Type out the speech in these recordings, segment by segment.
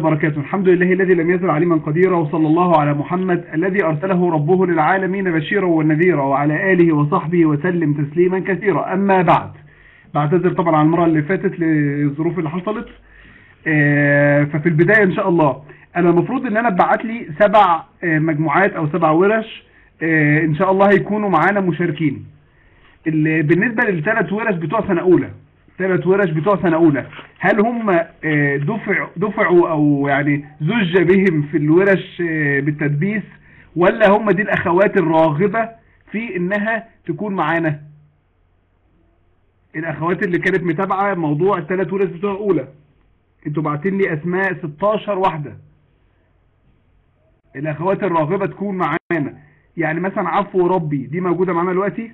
وبركاته الحمد لله الذي لم يزل عليما قديرا وصلى الله على محمد الذي أرسله ربه للعالمين بشيرا ونذيرا وعلى آله وصحبه وسلم تسليما كثيرا أما بعد بعتذر طبعا عن المرة اللي فاتت للظروف اللي حصلت آه، ففي البداية إن شاء الله أنا المفروض إن أنا اتبعت لي سبع آه، مجموعات أو سبع ورش آه، إن شاء الله هيكونوا معانا مشاركين ال- بالنسبة للثلاث ورش بتوع سنة أولى ثلاث ورش بتوع سنة أولى هل هم آه، دفع دفعوا أو يعني زج بهم في الورش آه، بالتدبيس ولا هم دي الأخوات الراغبة في إنها تكون معانا الأخوات اللي كانت متابعة موضوع الثلاث ورش بتوع أولى انتوا باعتين لي أسماء 16 واحدة الأخوات الراغبة تكون معانا يعني مثلا عفو ربي دي موجودة معانا دلوقتي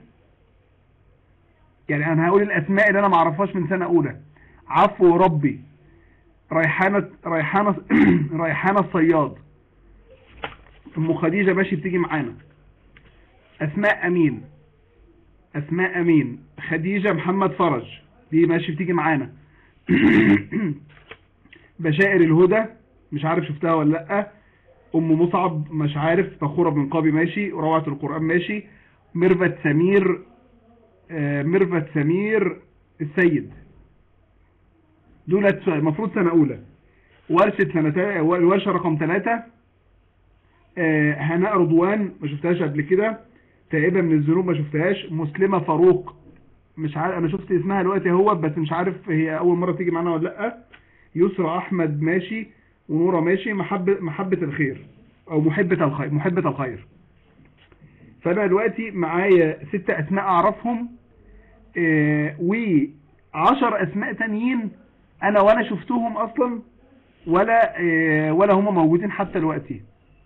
يعني انا هقول الاسماء اللي انا ما اعرفهاش من سنه اولى عفو ربي ريحانه ريحانه ريحانه الصياد ام خديجه ماشي بتيجي معانا اسماء امين اسماء امين خديجه محمد فرج دي ماشي بتيجي معانا بشائر الهدى مش عارف شفتها ولا لا ام مصعب مش عارف فخوره بن قابي ماشي روعه القران ماشي ميرفت سمير آه، ميرفت سمير السيد دولت المفروض سنة أولى ورشة سنة تا- الورشة رقم ثلاثة آه، هناء رضوان ما شفتهاش قبل كده تائبة من الذنوب ما شفتهاش مسلمة فاروق مش عارف انا شفت اسمها دلوقتي هو بس مش عارف هي اول مرة تيجي معانا ولا لا يسرى احمد ماشي ونورة ماشي محبة محبة الخير او محبة الخير محبة الخير فانا دلوقتي معايا ست اسماء اعرفهم آه، وعشر اسماء تانيين انا ولا شفتهم اصلا ولا آه، ولا هم موجودين حتى دلوقتي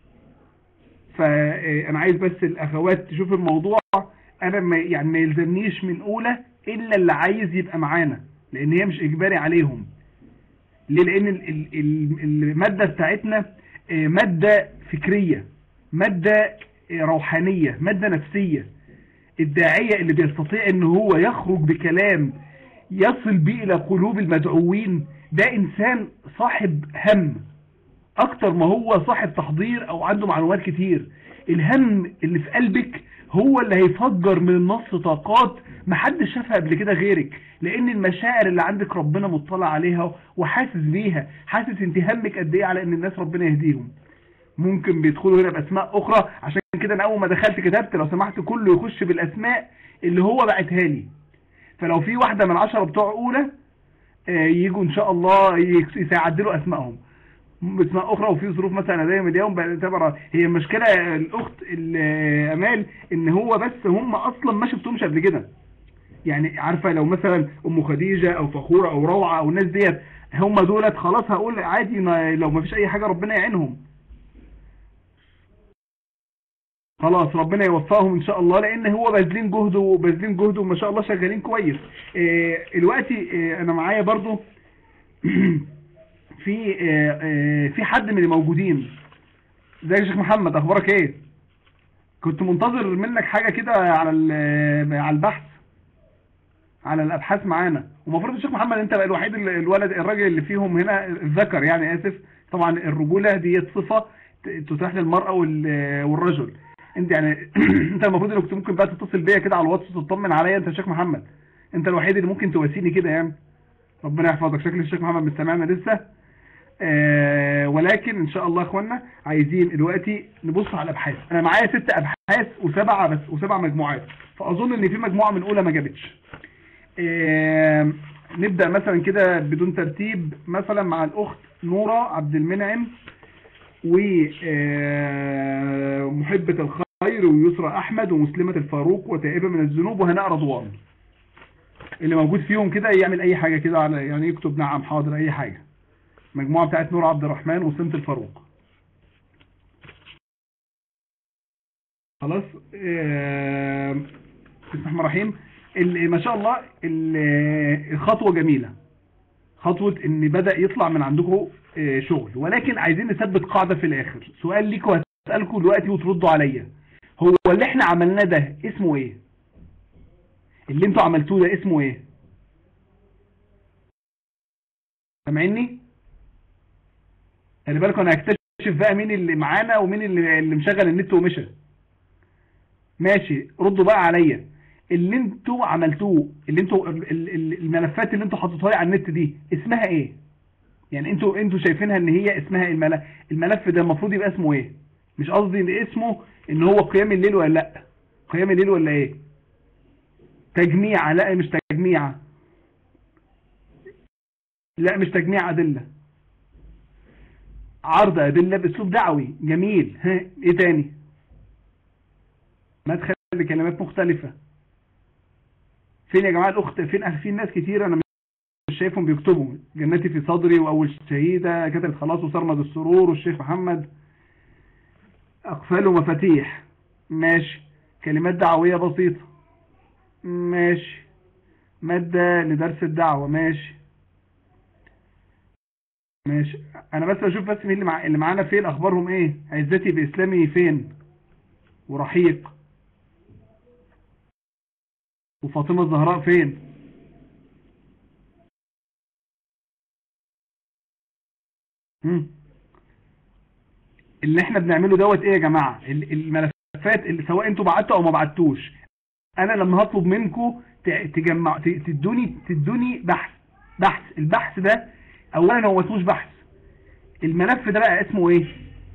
فانا عايز بس الاخوات تشوف الموضوع انا ما يعني ما يلزمنيش من اولى الا اللي عايز يبقى معانا لان هي مش اجباري عليهم ليه لان ال- ال- ال- الماده بتاعتنا آه، ماده فكريه ماده آه، روحانيه ماده نفسيه الداعيه اللي بيستطيع ان هو يخرج بكلام يصل به الى قلوب المدعوين ده انسان صاحب هم اكتر ما هو صاحب تحضير او عنده معلومات كتير الهم اللي في قلبك هو اللي هيفجر من النص طاقات محدش شافها قبل كده غيرك لان المشاعر اللي عندك ربنا مطلع عليها وحاسس بيها حاسس انت همك قد ايه على ان الناس ربنا يهديهم ممكن بيدخلوا هنا باسماء اخرى عشان كده انا اول ما دخلت كتبت لو سمحت كله يخش بالاسماء اللي هو بعتها لي فلو في واحدة من عشرة بتوع اولى آه، يجوا ان شاء الله يس- يعدلوا اسمائهم اسماء اخرى وفي ظروف مثلا زي ما اليوم بعتبر هي المشكله الاخت ال- امال ان هو بس هم اصلا ما شفتهمش قبل كده يعني عارفه لو مثلا ام خديجه او فخوره او روعه او الناس ديت هم دولت خلاص هقول عادي ما- لو ما فيش اي حاجه ربنا يعينهم خلاص ربنا يوفقهم ان شاء الله لان هو باذلين جهده وباذلين جهده وما شاء الله شغالين كويس إيه دلوقتي إيه انا معايا برضو في آه، آه، في حد من الموجودين ازيك يا شيخ محمد اخبارك ايه كنت منتظر منك حاجه كده على ال- على البحث على الابحاث معانا ومفروض الشيخ محمد انت بقى الوحيد اللي- الولد الراجل اللي فيهم هنا الذكر يعني اسف طبعا الرجوله دي صفه ت- تتاح للمراه وال- والرجل انت يعني انت المفروض انك كنت ممكن بقى تتصل بيا كده على الواتس وتطمن عليا انت يا شيخ محمد انت الوحيد اللي ممكن تواسيني كده يعني ربنا يحفظك شكل الشيخ محمد مش سامعنا لسه آه، ولكن ان شاء الله يا اخوانا عايزين دلوقتي نبص على الابحاث انا معايا ست ابحاث وسبعه بس وسبع مجموعات فاظن ان في مجموعه من اولى ما جابتش آه، نبدا مثلا كده بدون ترتيب مثلا مع الاخت نوره عبد المنعم ومحبه الخير ويسرى احمد ومسلمه الفاروق وتائبه من الذنوب وهناء رضوان اللي موجود فيهم كده يعمل اي حاجه كده على يعني يكتب نعم حاضر اي حاجه مجموعة بتاعت نور عبد الرحمن وسمة الفاروق خلاص آه، بسم الله الرحمن الرحيم ال- ما شاء الله ال- الخطوة جميلة خطوة ان بدأ يطلع من عندكم آه، شغل ولكن عايزين نثبت قاعدة في الاخر سؤال ليكوا هسألكم دلوقتي وتردوا عليا هو اللي احنا عملناه ده اسمه ايه اللي انتوا عملتوه ده اسمه ايه سامعيني خلي بالكم انا هكتشف بقى مين اللي معانا ومين اللي, اللي مشغل النت ومشى ماشي ردوا بقى عليا اللي انتوا عملتوه اللي انتوا الملفات اللي انتوا حطيتوها لي على النت دي اسمها ايه يعني انتوا انتوا شايفينها ان هي اسمها الملف الملف ده المفروض يبقى اسمه ايه مش قصدي ان اسمه ان هو قيام الليل ولا لا قيام الليل ولا ايه تجميع لا مش تجميع لا مش تجميع ادله عرض ادله باسلوب دعوي جميل ها ايه تاني مدخل بكلمات مختلفه فين يا جماعه الاخت فين في ناس كتير انا مش شايفهم بيكتبوا جنتي في صدري واول شهيده كتبت خلاص وسرمد السرور والشيخ محمد اقفال ومفاتيح ماشي كلمات دعويه بسيطه ماشي ماده لدرس الدعوه ماشي ماشي انا بس بشوف بس مين اللي, مع... اللي معانا فين اخبارهم ايه عزتي باسلامي فين ورحيق وفاطمه الزهراء فين اللي احنا بنعمله دوت ايه يا جماعه الملفات اللي سواء انتوا بعتوا او ما بعتوش انا لما هطلب منكم تجمع تدوني تدوني بحث بحث البحث ده اولا هو اسموش بحث الملف ده بقى اسمه ايه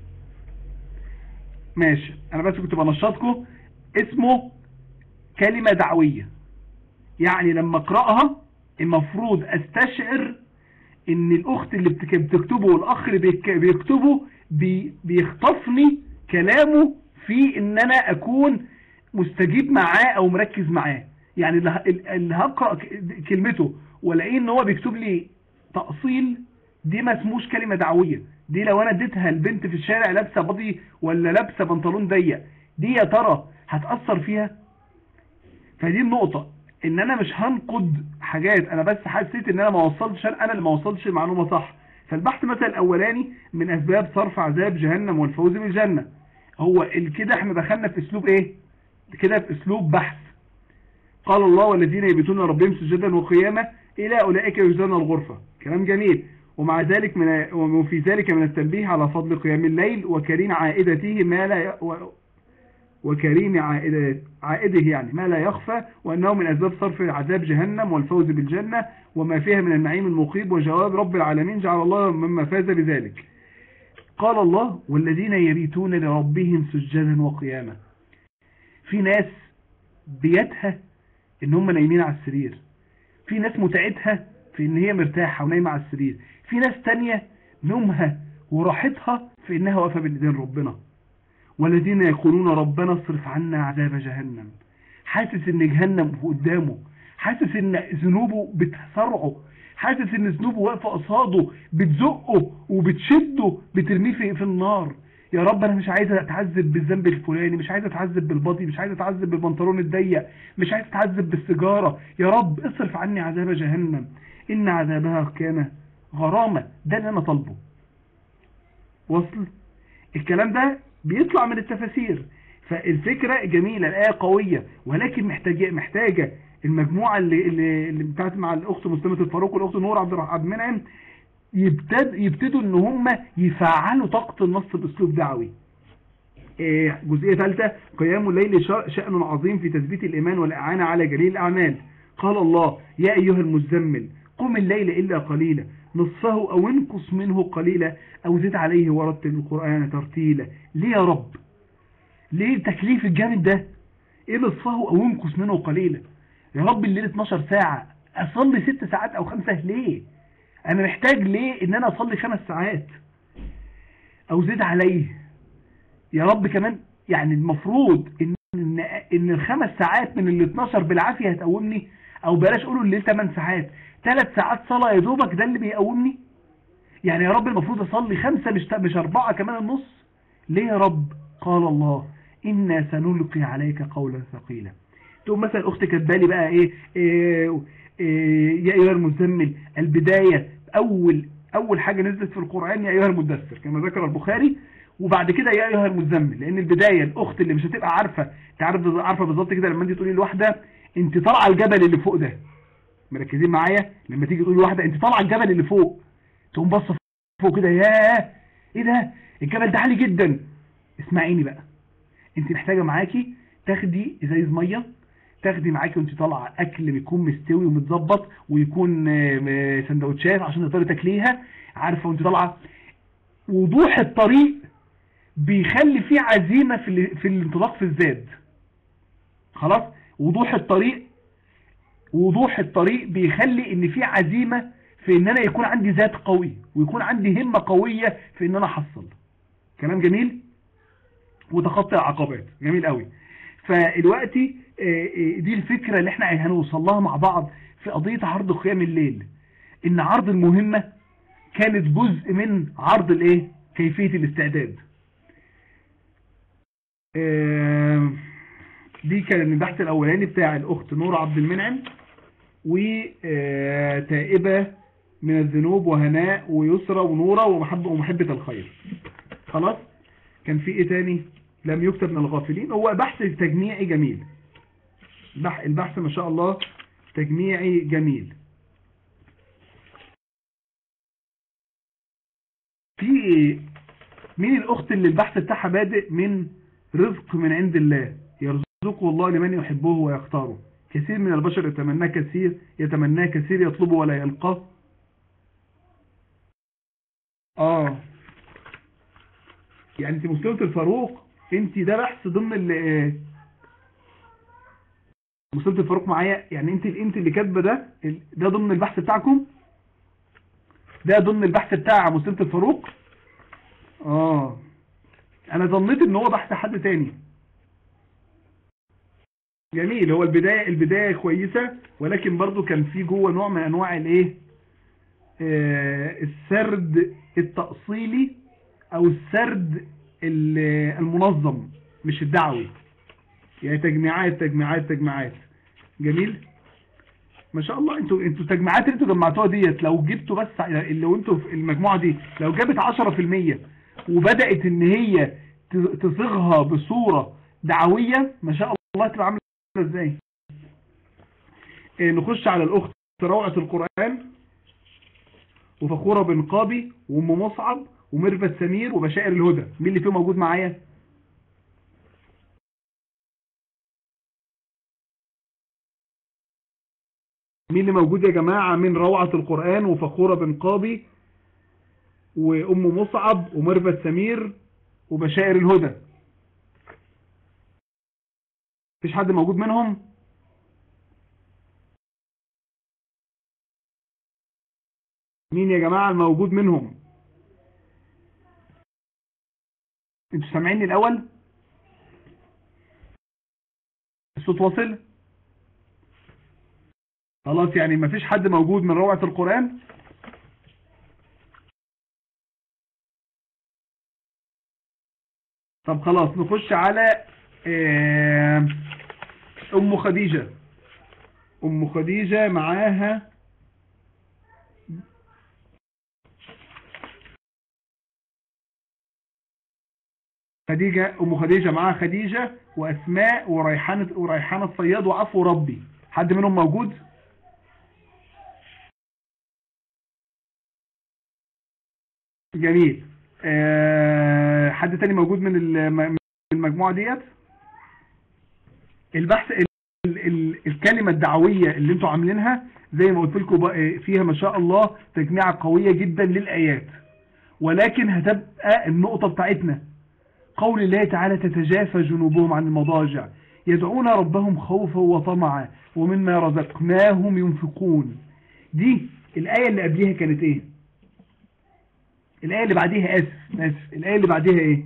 ماشي انا بس كنت بنشطكم اسمه كلمة دعوية يعني لما اقرأها المفروض استشعر ان الاخت اللي بتكتبه والاخ اللي بيكتبه بيخطفني كلامه في ان انا اكون مستجيب معاه او مركز معاه يعني اللي هقرأ كلمته والاقيه ان هو بيكتب لي تأصيل دي ما اسموش كلمة دعوية دي لو انا اديتها البنت في الشارع لابسة بضي ولا لابسة بنطلون ضيق دي يا ترى هتأثر فيها فدي النقطة ان انا مش هنقد حاجات انا بس حسيت ان انا ما وصلتش انا اللي ما وصلتش المعلومة صح فالبحث مثلا الاولاني من اسباب صرف عذاب جهنم والفوز بالجنة هو كده احنا دخلنا في اسلوب ايه كده في اسلوب بحث قال الله والذين يبيتون ربهم سجدا وقياما الى اولئك يجزون الغرفة كلام جميل ومع ذلك من وفي ذلك من التنبيه على فضل قيام الليل وكريم عائدته ما لا وكريم عائده يعني ما لا يخفى وأنه من أسباب صرف عذاب جهنم والفوز بالجنة وما فيها من النعيم المقيم وجواب رب العالمين جعل الله مما فاز بذلك قال الله والذين يبيتون لربهم سجدا وقياما في ناس بيتها ان هم نايمين على السرير في ناس متعتها في ان هي مرتاحة ونايمة على السرير في ناس تانية نومها وراحتها في انها واقفة بين ربنا والذين يقولون ربنا اصرف عنا عذاب جهنم حاسس ان جهنم قدامه حاسس ان ذنوبه بتصرعه حاسس ان ذنوبه واقفه قصاده بتزقه وبتشده بترميه في, في النار يا رب انا مش عايز اتعذب بالذنب الفلاني مش عايز اتعذب بالبطي مش عايز اتعذب بالبنطلون الضيق مش عايز اتعذب بالسيجاره يا رب اصرف عني عذاب جهنم ان عذابها كان غرامه ده اللي انا طالبه وصل الكلام ده بيطلع من التفاسير فالفكرة جميلة الآية قوية ولكن محتاجة محتاجة المجموعة اللي اللي, اللي بتاعت مع الأخت مسلمة الفاروق والأخت نور عبد الرحمن المنعم يبتد يبتدوا ان هم يفعلوا طاقة النص باسلوب دعوي إيه جزئية ثالثة قيام الليل شأن عظيم في تثبيت الإيمان والإعانة على جليل الأعمال قال الله يا أيها المزمل قم الليل إلا قليلا نصفه أو انقص منه قليلا أو زد عليه ورتل القرآن ترتيلا ليه يا رب ليه التكليف الجامد ده ايه نصفه أو انقص منه قليلا يا رب الليل 12 ساعة أصلي 6 ساعات أو 5 ليه أنا محتاج ليه إن أنا أصلي 5 ساعات أو زد عليه يا رب كمان يعني المفروض إن إن, إن الخمس ساعات من ال 12 بالعافية هتقومني أو بلاش قولوا الليل 8 ساعات ثلاث ساعات صلاة يا دوبك ده اللي بيقومني يعني يا رب المفروض اصلي خمسة مش مش اربعة كمان النص ليه يا رب قال الله إنا سنلقي عليك قولا ثقيلا تقوم مثلا اختي كاتبالي بقى ايه, إيه, إيه يا ايها المزمل البداية اول اول حاجة نزلت في القرآن يا ايها المدثر كما ذكر البخاري وبعد كده يا ايها المزمل لان البداية الاخت اللي مش هتبقى عارفة تعرف عارفه بالظبط كده لما انت تقولي لواحده انت طالعه الجبل اللي فوق ده مركزين معايا لما تيجي تقول لواحده انت طالعه الجبل اللي فوق تقوم بص فوق كده ياه ايه ده الجبل ده عالي جدا اسمعيني بقى انت محتاجه معاكي تاخدي ازايز ميه تاخدي معاكي وانت طالعه اكل بيكون مستوي ومتظبط ويكون آه، آه، سندوتشات عشان تقدري تاكليها عارفه وانت طالعه وضوح الطريق بيخلي فيه عزيمه في ال- في الانطلاق في الزاد خلاص وضوح الطريق وضوح الطريق بيخلي ان في عزيمه في ان انا يكون عندي ذات قوي ويكون عندي همه قويه في ان انا احصل كلام جميل وتخطي العقبات جميل قوي فالوقتي آه، آه، دي الفكرة اللي احنا هنوصل لها مع بعض في قضية عرض قيام الليل ان عرض المهمة كانت جزء من عرض الايه كيفية الاستعداد آه، دي كان البحث الاولاني بتاع الاخت نور عبد المنعم وتائبة من الذنوب وهناء ويسرى ونورة ومحبة, ومحبة الخير خلاص كان في ايه تاني لم يكتب من الغافلين هو بحث تجميعي جميل بح- البحث ما شاء الله تجميعي جميل في ايه مين الاخت اللي البحث بتاعها بادئ من رزق من عند الله يرزقه الله لمن يحبه ويختاره كثير من البشر يتمناه كثير يتمناه كثير يطلبه ولا يلقاه اه يعني انت مسلمة الفاروق انت ده بحث ضمن ال مسلمة الفاروق معايا يعني انت انت اللي كاتبه ده ال- ده ضمن البحث بتاعكم ده ضمن البحث بتاع مسلمة الفاروق اه انا ظنيت ان هو بحث حد تاني جميل هو البداية البداية كويسة ولكن برضو كان في جوه نوع من انواع الايه آه، السرد التأصيلي او السرد ال- المنظم مش الدعوي يعني تجميعات تجميعات تجميعات جميل ما شاء الله انتوا انتوا التجميعات اللي انتوا جمعتوها ديت لو جبتوا بس لو انتوا في المجموعه دي لو جابت 10% وبدات ان هي ت- تصيغها بصوره دعويه ما شاء الله تبقى عامله ازاي اه، نخش على الاخت روعه القران وفخوره بن قابي وام مصعب وميرفت سمير وبشائر الهدى مين اللي فيهم موجود معايا مين اللي موجود يا جماعة من روعة القرآن وفخورة بن قاضي وأم مصعب وميرفت سمير وبشائر الهدى مفيش حد موجود منهم مين يا جماعة الموجود منهم انتوا سامعيني الأول الصوت واصل خلاص يعني مفيش حد موجود من روعة القرآن طب خلاص نخش على آه، أم خديجة أم خديجة معاها خديجة أم خديجة معاها خديجة وأسماء وريحانة وريحانة الصياد وعفو ربي حد منهم موجود؟ جميل أه حد تاني موجود من الم- من المجموعة ديت البحث ال ال الكلمة الدعوية اللي انتوا عاملينها زي ما قلت لكم بقى فيها ما شاء الله تجميعة قوية جدا للآيات ولكن هتبقى النقطة بتاعتنا قول الله تعالى تتجافى جنوبهم عن المضاجع يدعون ربهم خوفا وطمعا ومما رزقناهم ينفقون دي الآية اللي قبليها كانت ايه الآية اللي بعديها آسف آسف الآية اللي بعديها إيه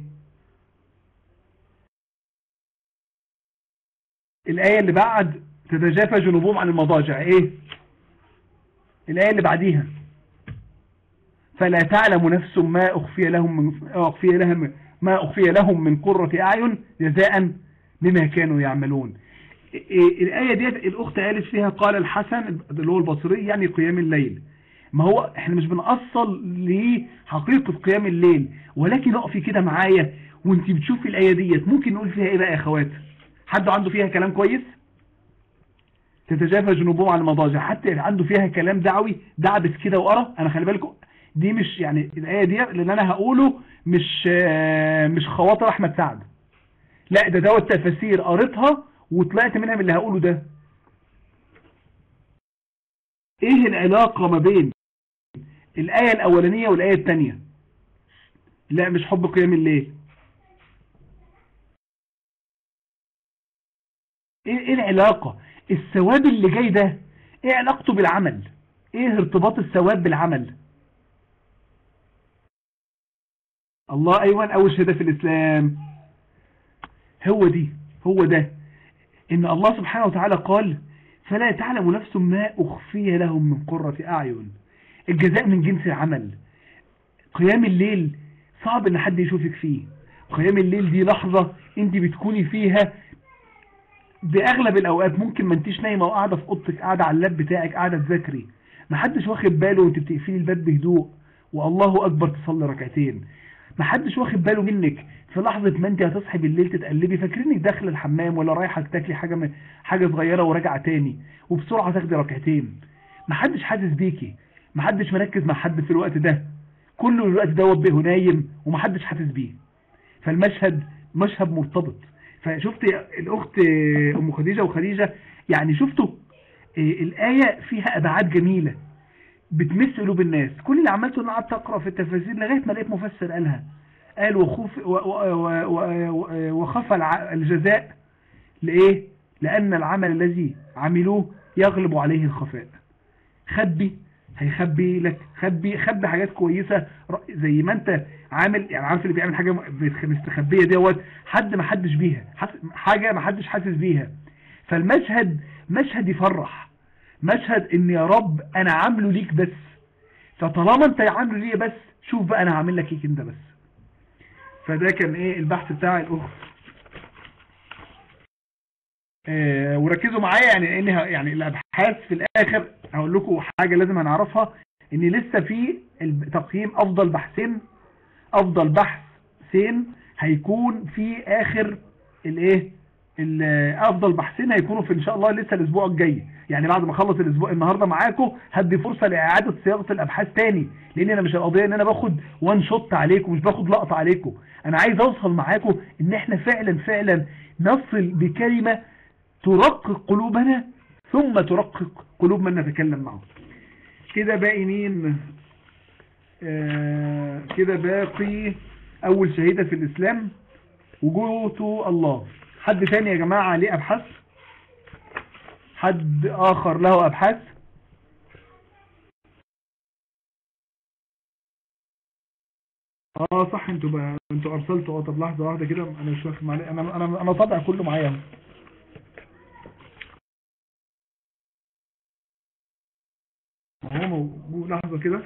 الآية اللي بعد تتجافى جنوبهم عن المضاجع إيه الآية اللي بعديها فلا تعلم نفس ما أخفي لهم من أخفي لهم ما أخفي لهم من قرة أعين جزاء بما كانوا يعملون إيه الآية ديت الأخت قالت فيها قال الحسن اللي هو البصري يعني قيام الليل ما هو احنا مش بنأصل لحقيقة قيام الليل ولكن اقفي كده معايا وانت بتشوفي الآية ديت ممكن نقول فيها ايه بقى يا اخوات حد عنده فيها كلام كويس تتجافى جنوبهم عن المضاجع حتى عنده فيها كلام دعوي دعبس كده وقرا انا خلي بالكم دي مش يعني الآية دي اللي أنا هقوله مش آه، مش خواطر أحمد سعد لا ده دوت تفاسير قريتها وطلعت منها من اللي هقوله ده ايه العلاقة ما بين الآية الأولانية والآية الثانية لا مش حب قيام الليل ايه إيه العلاقة الثواب اللي جاي ده ايه علاقته بالعمل ايه ارتباط الثواب بالعمل الله ايوان اول شهادة في الاسلام هو دي هو ده ان الله سبحانه وتعالى قال فلا تعلم نفس ما اخفي لهم من قرة اعين الجزاء من جنس العمل قيام الليل صعب ان حد يشوفك فيه قيام الليل دي لحظة انت بتكوني فيها باغلب الاوقات ممكن ما انتيش نايمه وقاعده في اوضتك قاعده على اللاب بتاعك قاعده تذاكري ما حدش واخد باله وانت بتقفلي الباب بهدوء والله اكبر تصلي ركعتين ما حدش واخد باله منك في لحظه ما انت هتصحي بالليل تتقلبي فاكرينك داخله الحمام ولا رايحه تاكلي حاجه من حاجه صغيره وراجعه تاني وبسرعه تاخدي ركعتين ما حدش حاسس بيكي ما حدش مركز مع حد في الوقت ده كله الوقت دوت به نايم وما حدش حاسس بيه فالمشهد مشهد مرتبط فشفت الاخت ام خديجه وخديجه يعني شفتوا إيه، الايه فيها ابعاد جميله بتمس قلوب الناس كل اللي عملته ان قعدت اقرا في التفاسير لغايه ما لقيت مفسر قالها قال وخوف و- و- و- و- وخف الع- الجزاء لايه لان العمل الذي عملوه يغلب عليه الخفاء خبي هيخبي لك خبي خبي حاجات كويسه ر- زي ما انت عامل يعني عارف اللي بيعمل حاجه متخ- مستخبيه دوت حد ما حدش بيها حس- حاجه ما حدش حاسس بيها فالمشهد مشهد يفرح مشهد ان يا رب انا عامله ليك بس فطالما انت عامله ليا بس شوف بقى انا هعمل لك ايه انت بس فده كان ايه البحث بتاع الاخت آه، وركزوا معايا يعني ان ه- يعني الابحاث في الاخر هقول لكم حاجه لازم هنعرفها ان لسه في الب- تقييم افضل بحثين افضل بحثين هيكون في اخر الايه ال- افضل بحثين هيكونوا في ان شاء الله لسه الاسبوع الجاي يعني بعد ما اخلص الاسبوع النهارده معاكم هدي فرصه لاعاده صياغه الابحاث تاني لان انا مش القضيه ان انا باخد وان شوت عليكم مش باخد لقطه عليكم انا عايز اوصل معاكم ان احنا فعلا فعلا نصل بكلمه ترقق قلوبنا ثم ترقق قلوب من نتكلم معه كده باقي مين آه كده باقي اول شهيدة في الاسلام وجوه الله حد تاني يا جماعة ليه ابحاث حد اخر له ابحاث اه صح انتوا بقى انتوا ارسلتوا اه طب لحظة واحدة كده انا مش واخد معايا انا انا انا طبع كله معايا اهو. اهو موجود لحظة كده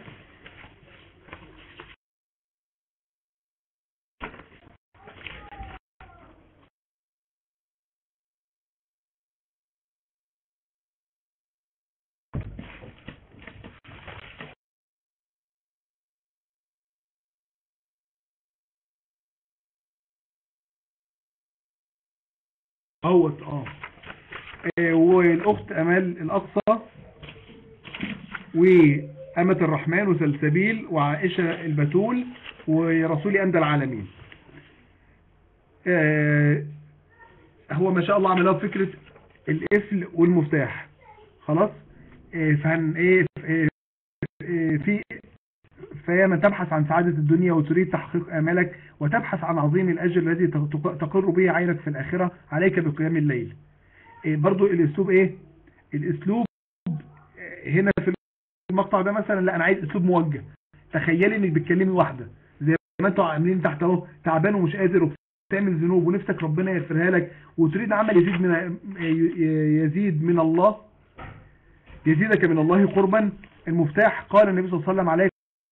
اهوت اه آه، والاخت امال الاقصى وأمة الرحمن وسلسبيل وعائشة البتول ورسول أندى العالمين آه، هو ما شاء الله عملها بفكرة القفل والمفتاح خلاص آه، فهن ايه آه، آه، في فهي من تبحث عن سعادة الدنيا وتريد تحقيق آمالك وتبحث عن عظيم الأجر الذي تق- تقر به عينك في الآخرة عليك بقيام الليل آه، برضو الأسلوب إيه الأسلوب آه، هنا في المقطع ده مثلا لا أنا عايز أسلوب موجه تخيلي إنك بتكلمي واحدة زي ما انتوا عاملين تحت اهو تعبان ومش قادر وبتعمل ذنوب ونفسك ربنا يغفرها لك وتريد عمل يزيد من يزيد من الله يزيدك من الله قربا المفتاح قال النبي صلى الله عليه وسلم عليك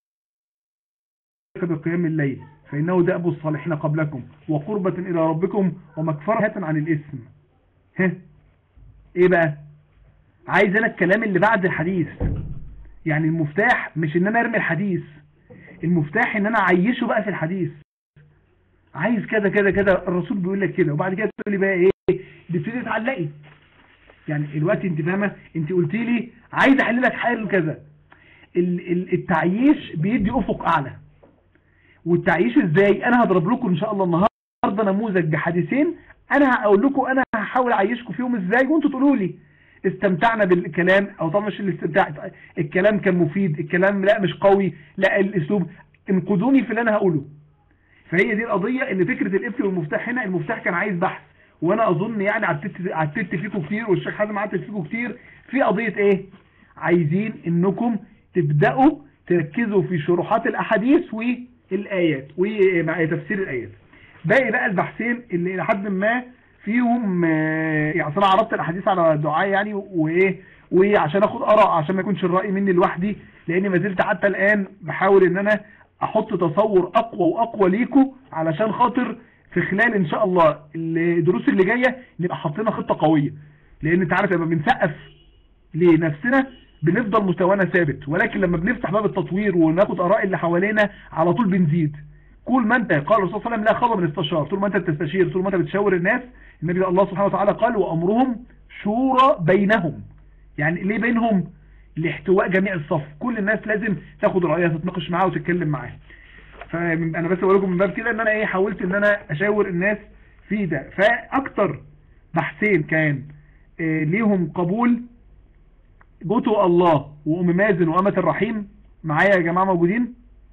بقيام الليل فإنه دأب الصالحين قبلكم وقربة إلى ربكم ومكفرة عن الإثم ها إيه بقى عايز أنا الكلام اللي بعد الحديث يعني المفتاح مش إن أنا أرمي الحديث المفتاح إن أنا أعيشه بقى في الحديث عايز كذا كذا كذا الرسول بيقول لك كده وبعد كده تقول لي بقى إيه بتبتدي تعلقي يعني الوقت انت فاهمه انت قلت لي عايز احل لك حل كذا ال- ال- التعييش بيدي افق اعلى والتعييش ازاي انا هضرب لكم ان شاء الله النهارده نموذج بحديثين انا هقول لكم انا هحاول اعيشكم فيهم ازاي وانتوا تقولوا لي استمتعنا بالكلام او طبعا مش الاستمتاع الكلام كان مفيد الكلام لا مش قوي لا الاسلوب انقذوني في اللي انا هقوله فهي دي القضيه ان فكره القفل والمفتاح هنا المفتاح كان عايز بحث وانا اظن يعني عدت عدت فيكم كتير والشيخ حازم عدت فيكم كتير في قضيه ايه عايزين انكم تبداوا تركزوا في شروحات الاحاديث والايات وتفسير الايات باقي بقى البحثين اللي لحد ما فيهم آه، يعني اصل انا عرضت الاحاديث على دعاء يعني وايه وعشان اخد اراء عشان ما يكونش الراي مني لوحدي لاني ما زلت حتى الان بحاول ان انا احط تصور اقوى واقوى ليكم علشان خاطر في خلال ان شاء الله الدروس اللي جايه نبقى حاطين خطه قويه لان انت عارف لما بنسقف لنفسنا بنفضل مستوانا ثابت ولكن لما بنفتح باب التطوير وناخد اراء اللي حوالينا على طول بنزيد كل ما انت قال الرسول صلى الله عليه وسلم لا خبر من استشار طول ما انت بتستشير طول ما انت بتشاور الناس النبي الله سبحانه وتعالى قال وامرهم شورى بينهم يعني ليه بينهم لاحتواء جميع الصف كل الناس لازم تاخد رايها تتناقش معاها وتتكلم معاها فانا بس بقول لكم من باب كده ان انا ايه حاولت ان انا اشاور الناس في ده فاكتر بحثين كان آه، ليهم قبول جوتو الله وام مازن وامة الرحيم معايا يا جماعه موجودين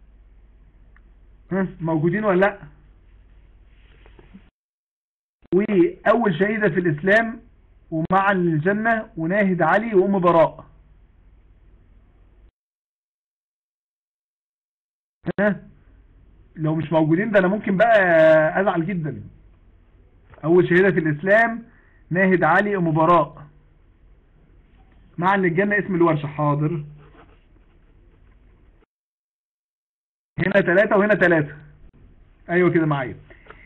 ها موجودين ولا لا واول شهيده في الاسلام ومع الجنه وناهد علي وام براء ها لو مش موجودين ده انا ممكن بقى ازعل جدا اول شهيده في الاسلام ناهد علي ام براء مع ان الجنه اسم الورشه حاضر هنا ثلاثة وهنا ثلاثة ايوه كده معايا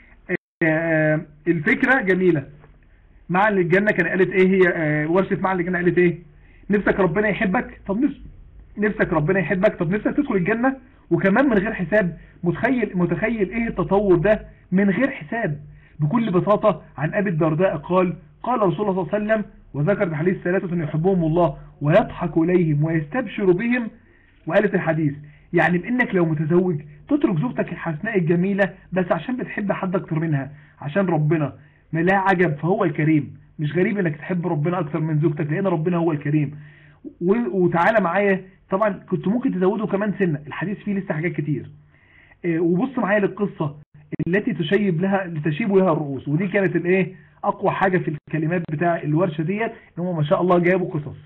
آه، الفكرة جميلة مع اللي الجنة كان قالت ايه هي آه، ورشة مع اللي الجنة قالت ايه نفسك ربنا يحبك طب نفس نفسك ربنا يحبك طب نفسك تدخل الجنة وكمان من غير حساب متخيل متخيل ايه التطور ده من غير حساب بكل بساطة عن ابي الدرداء قال قال رسول الله صلى الله عليه وسلم وذكر الحديث ثلاثة يحبهم الله ويضحك إليهم ويستبشر بهم وقالت الحديث يعني بانك لو متزوج تترك زوجتك الحسناء الجميلة بس عشان بتحب حد اكتر منها عشان ربنا ما لا عجب فهو الكريم مش غريب انك تحب ربنا اكتر من زوجتك لان ربنا هو الكريم و- وتعالى معايا طبعا كنت ممكن تزوده كمان سنة الحديث فيه لسه حاجات كتير آه، وبص معايا للقصة التي تشيب لها تشيب لها الرؤوس ودي كانت الايه اقوى حاجة في الكلمات بتاع الورشة ديت ان هم ما شاء الله جابوا قصص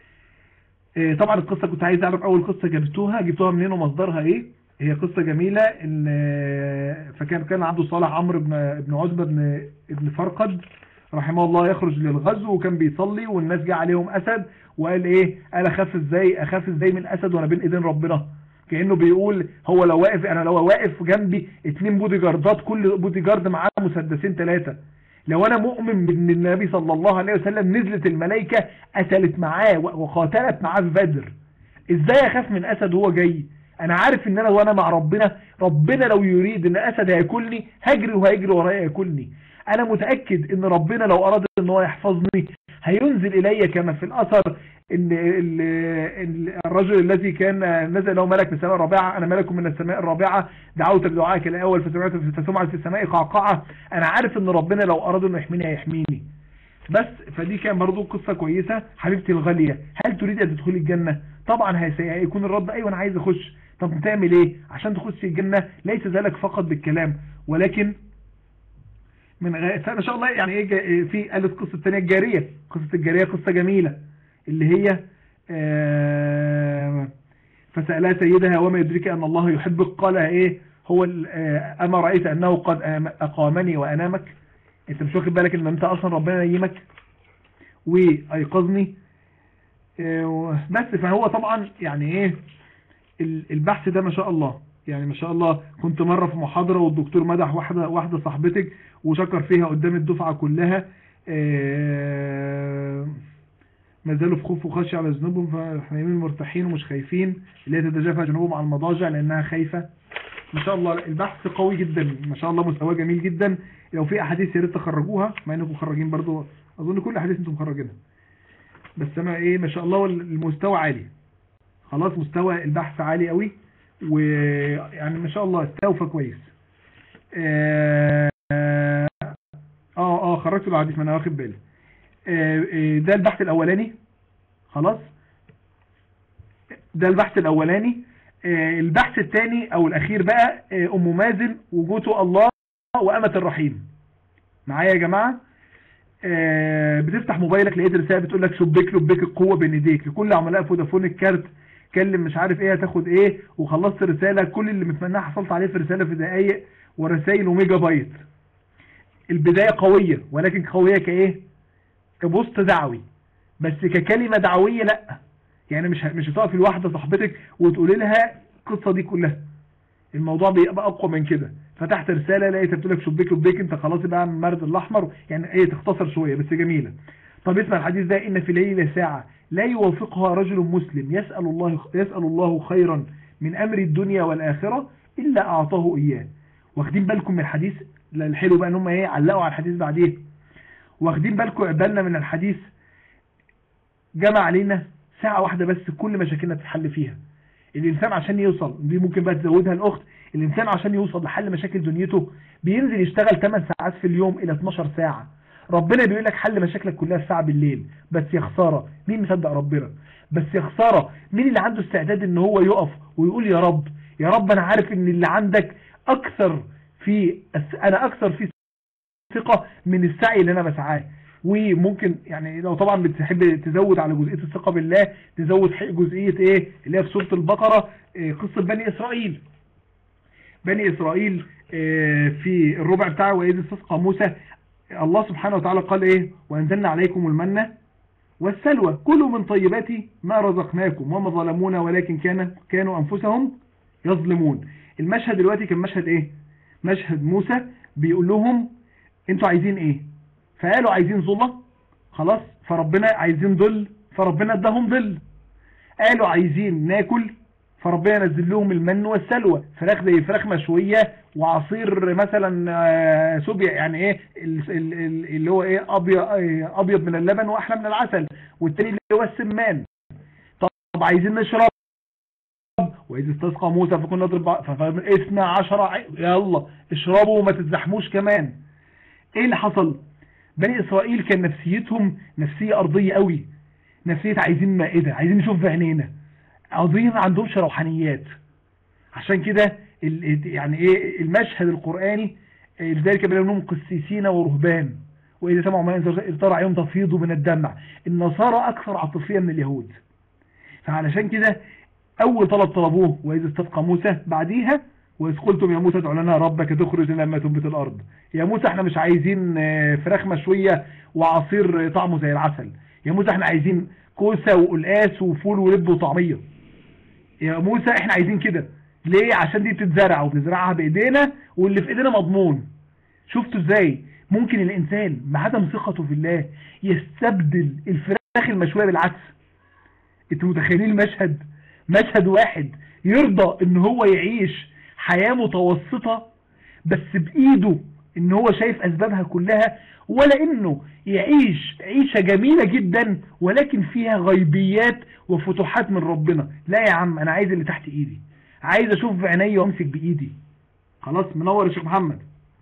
آه، طبعا القصة كنت عايز اعرف اول قصة جبتوها جبتوها منين ومصدرها ايه هي قصة جميلة ان آه، فكان كان عنده صالح عمرو بن بن عتبة بن ابن فرقد رحمه الله يخرج للغزو وكان بيصلي والناس جه عليهم اسد وقال ايه قال اخاف ازاي اخاف ازاي من الاسد وانا بين ايدين ربنا كانه بيقول هو لو واقف انا لو واقف جنبي اتنين بودي جاردات كل بودي جارد معاه مسدسين ثلاثه لو انا مؤمن بان النبي صلى الله عليه وسلم نزلت الملائكه قتلت معاه وقاتلت معاه في بدر ازاي اخاف من اسد وهو جاي انا عارف ان انا وانا مع ربنا ربنا لو يريد ان اسد هياكلني هجري وهيجري ورايا ياكلني انا متاكد ان ربنا لو اراد ان هو يحفظني هينزل الي كما في الاثر ان ال- ال- الرجل الذي كان نزل له ملك من السماء الرابعه انا ملك من السماء الرابعه دعوتك دعائك الاول فسمعت فسمعت في السماء قعقعه انا عارف ان ربنا لو اراد انه يحميني هيحميني بس فدي كان برضو قصة كويسة حبيبتي الغالية هل تريد ان تدخلي الجنة طبعا هيسي- هيكون الرد ايوه انا عايز اخش طب تعمل ايه عشان تخش الجنة ليس ذلك فقط بالكلام ولكن من غير فما شاء الله يعني ايه جا- في قالت قصة الثانية الجارية قصة الجارية قصة جميلة اللي هي آه، فسألها سيدها وما يدرك ان الله يحبك قال ايه هو ال- آه، اما رأيت انه قد آم- اقامني وانامك انت مش واخد بالك ان انت اصلا ربنا نيمك وايقظني آه، بس فهو طبعا يعني ايه ال- البحث ده ما شاء الله يعني ما شاء الله كنت مرة في محاضرة والدكتور مدح واحدة واحدة صاحبتك وشكر فيها قدام الدفعة كلها آه، ما زالوا في خوف وخشية على ذنوبهم فاحنا يمين مرتاحين ومش خايفين اللي هي تتجافى جنوبهم على المضاجع لانها خايفة ما شاء الله البحث قوي جدا ما شاء الله مستواه جميل جدا لو في احاديث يا ريت تخرجوها مع انكم مخرجين برضو اظن كل احاديث انتم مخرجينها بس انا ايه ما شاء الله المستوى عالي خلاص مستوى البحث عالي قوي ويعني ما شاء الله استوفى كويس اه اه خرجت الحديث ما انا واخد بالي آه، آه، ده البحث الاولاني خلاص ده البحث الاولاني آه، البحث الثاني او الاخير بقى آه، ام مازن وجوته الله وامة الرحيم معايا يا جماعة آه، بتفتح موبايلك لقيت رسالة بتقول لك شبك لبك القوة بين ايديك لكل عملاء فودافون الكارت كلم مش عارف ايه هتاخد ايه وخلصت رسالة كل اللي متمناه حصلت عليه في رسالة في دقايق ورسائل وميجا بايت البداية قوية ولكن قوية كايه كبوست دعوي بس ككلمة دعوية لا يعني مش ه- مش هتقف لواحدة صاحبتك وتقولي لها القصة دي كلها الموضوع بيبقى اقوى من كده فتحت رسالة لقيتها بتقول لك شبيك لبيك انت خلاص بقى من المرد الاحمر يعني ايه تختصر شوية بس جميلة طب اسمع الحديث ده ان في ليلة ساعة لا يوافقها رجل مسلم يسأل الله يسأل الله خيرا من امر الدنيا والاخرة الا اعطاه اياه واخدين بالكم من الحديث لا الحلو بقى ان هم ايه علقوا على الحديث بعديه واخدين بالكم بالنا من الحديث جمع علينا ساعة واحدة بس كل مشاكلنا تتحل فيها الإنسان عشان يوصل دي ممكن بقى تزودها الأخت الإنسان عشان يوصل لحل مشاكل دنيته بينزل يشتغل 8 ساعات في اليوم إلى 12 ساعة ربنا بيقول لك حل مشاكلك كلها في ساعة بالليل بس يا خسارة مين مصدق ربنا بس يا خسارة مين اللي عنده استعداد ان هو يقف ويقول يا رب يا رب انا عارف ان اللي عندك اكثر في انا اكثر في ثقة من السعي اللي انا بسعاه وممكن يعني لو طبعا بتحب تزود على جزئية الثقة بالله تزود حق جزئية ايه اللي هي في سورة البقرة إيه قصة بني اسرائيل بني اسرائيل إيه في الربع بتاعه واذ استسقى موسى الله سبحانه وتعالى قال ايه وانزلنا عليكم المنة والسلوى كلوا من طيبات ما رزقناكم وما ظلمونا ولكن كان كانوا انفسهم يظلمون المشهد دلوقتي كان مشهد ايه مشهد موسى بيقول لهم انتوا عايزين ايه فقالوا عايزين ظلة خلاص فربنا عايزين ظل فربنا اداهم ظل قالوا عايزين ناكل فربنا نزل لهم المن والسلوى فراخ زي فراخ مشوية وعصير مثلا آه، سوبيا يعني ايه ال- ال- ال- اللي هو ايه ابيض آه، ابيض من اللبن واحلى من العسل والتاني اللي هو السمان طب عايزين نشرب واذ استسقى موسى فكنا نضرب اثنى عشر عي- يلا اشربوا وما تتزحموش كمان ايه اللي حصل بني اسرائيل كان نفسيتهم نفسية ارضية قوي نفسية عايزين مائدة عايزين نشوف بعينينا قضية ما عندهمش روحانيات عشان كده ال- يعني ايه المشهد القرآني إيه، لذلك بين لهم قسيسين ورهبان وإذا سمعوا ما ينزل ترى عيون تفيض من الدمع النصارى أكثر عاطفية من اليهود فعلشان كده أول طلب طلبوه وإذا استسقى موسى بعديها وإذ قلتم يا موسى ادع لنا ربك تخرج لنا ما تنبت الأرض يا موسى احنا مش عايزين آه، فراخ مشوية وعصير طعمه زي العسل يا موسى احنا عايزين كوسة وقلقاس وفول ولب وطعمية يا موسى احنا عايزين كده ليه عشان دي بتتزرع وبنزرعها بايدينا واللي في ايدينا مضمون شفتوا ازاي ممكن الانسان بعدم ثقته في الله يستبدل الفراخ المشوية بالعدس انتوا متخيلين المشهد مشهد واحد يرضى ان هو يعيش حياة متوسطة بس بايده ان هو شايف اسبابها كلها ولا انه يعيش عيشة جميلة جدا ولكن فيها غيبيات وفتوحات من ربنا لا يا عم انا عايز اللي تحت ايدي عايز اشوف بعيني وامسك بايدي خلاص منور يا شيخ محمد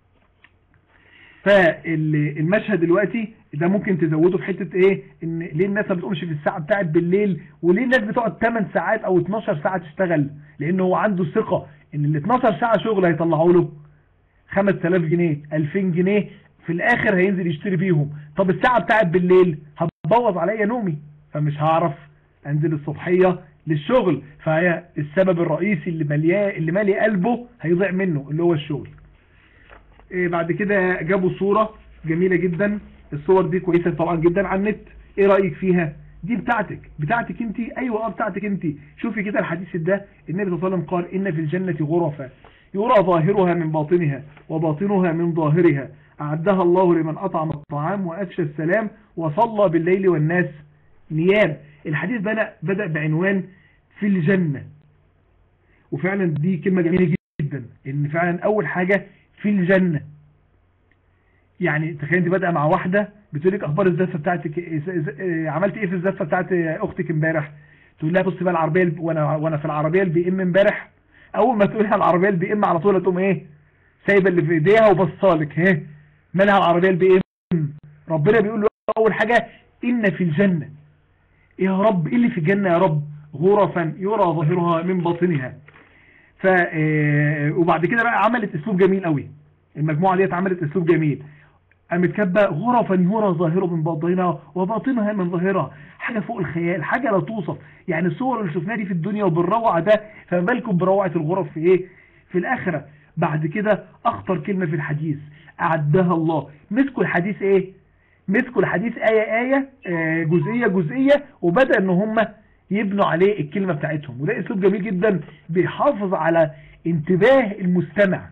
فالمشهد دلوقتي ده ممكن تزوده في حتة ايه ان ليه الناس ما بتقومش في الساعة بتاعت بالليل وليه الناس بتقعد 8 ساعات او 12 ساعة تشتغل لانه هو عنده ثقة ان ال 12 ساعة شغل هيطلعوا له 5000 جنيه 2000 جنيه في الاخر هينزل يشتري بيهم طب الساعة بتاعت بالليل هتبوظ عليا نومي فمش هعرف انزل الصبحية للشغل فهي السبب الرئيسي اللي ملياه اللي مالي قلبه هيضيع منه اللي هو الشغل إيه بعد كده جابوا صورة جميلة جدا الصور دي كويسة طبعا جدا على النت ايه رأيك فيها دي بتاعتك بتاعتك انت ايوه اه بتاعتك انت شوفي كده الحديث ده النبي صلى الله عليه وسلم قال ان في الجنة غرفة يرى ظاهرها من باطنها وباطنها من ظاهرها أعدها الله لمن أطعم الطعام وأفشى السلام وصلى بالليل والناس نيام الحديث بدأ, بدأ بعنوان في الجنة وفعلا دي كلمة جميلة جدا ان فعلا اول حاجة في الجنة يعني تخيل انت بدأ مع واحدة بتقول لك اخبار الزفة بتاعتك إيه- إيه- عملت ايه في الزفة بتاعت اختك امبارح تقول لها بص بقى العربيه الب- وانا وانا في العربيه البي ام امبارح اول ما تقول لها العربيه البي ام على طول تقوم ايه سايبه اللي في ايديها وبصالك ها مالها العربيه البي ام ربنا بيقول له اول حاجه ان في الجنه يا رب ايه اللي في الجنه يا رب غرفا يرى ظاهرها من باطنها ف آه، وبعد كده بقى عملت اسلوب جميل قوي المجموعه ديت عملت اسلوب جميل قامت كاتبه غرفا يرى ظاهره من باطنها وباطنها من ظاهرها حاجه فوق الخيال حاجه لا توصف يعني الصور اللي شفناها دي في الدنيا وبالروعه ده فما بالكم بروعه الغرف في ايه في الاخره بعد كده اخطر كلمه في الحديث اعدها الله مسكوا الحديث ايه مسكوا الحديث آية آية آه، جزئية جزئية وبدأ ان هم يبنوا عليه الكلمة بتاعتهم وده اسلوب جميل جدا بيحافظ على انتباه المستمع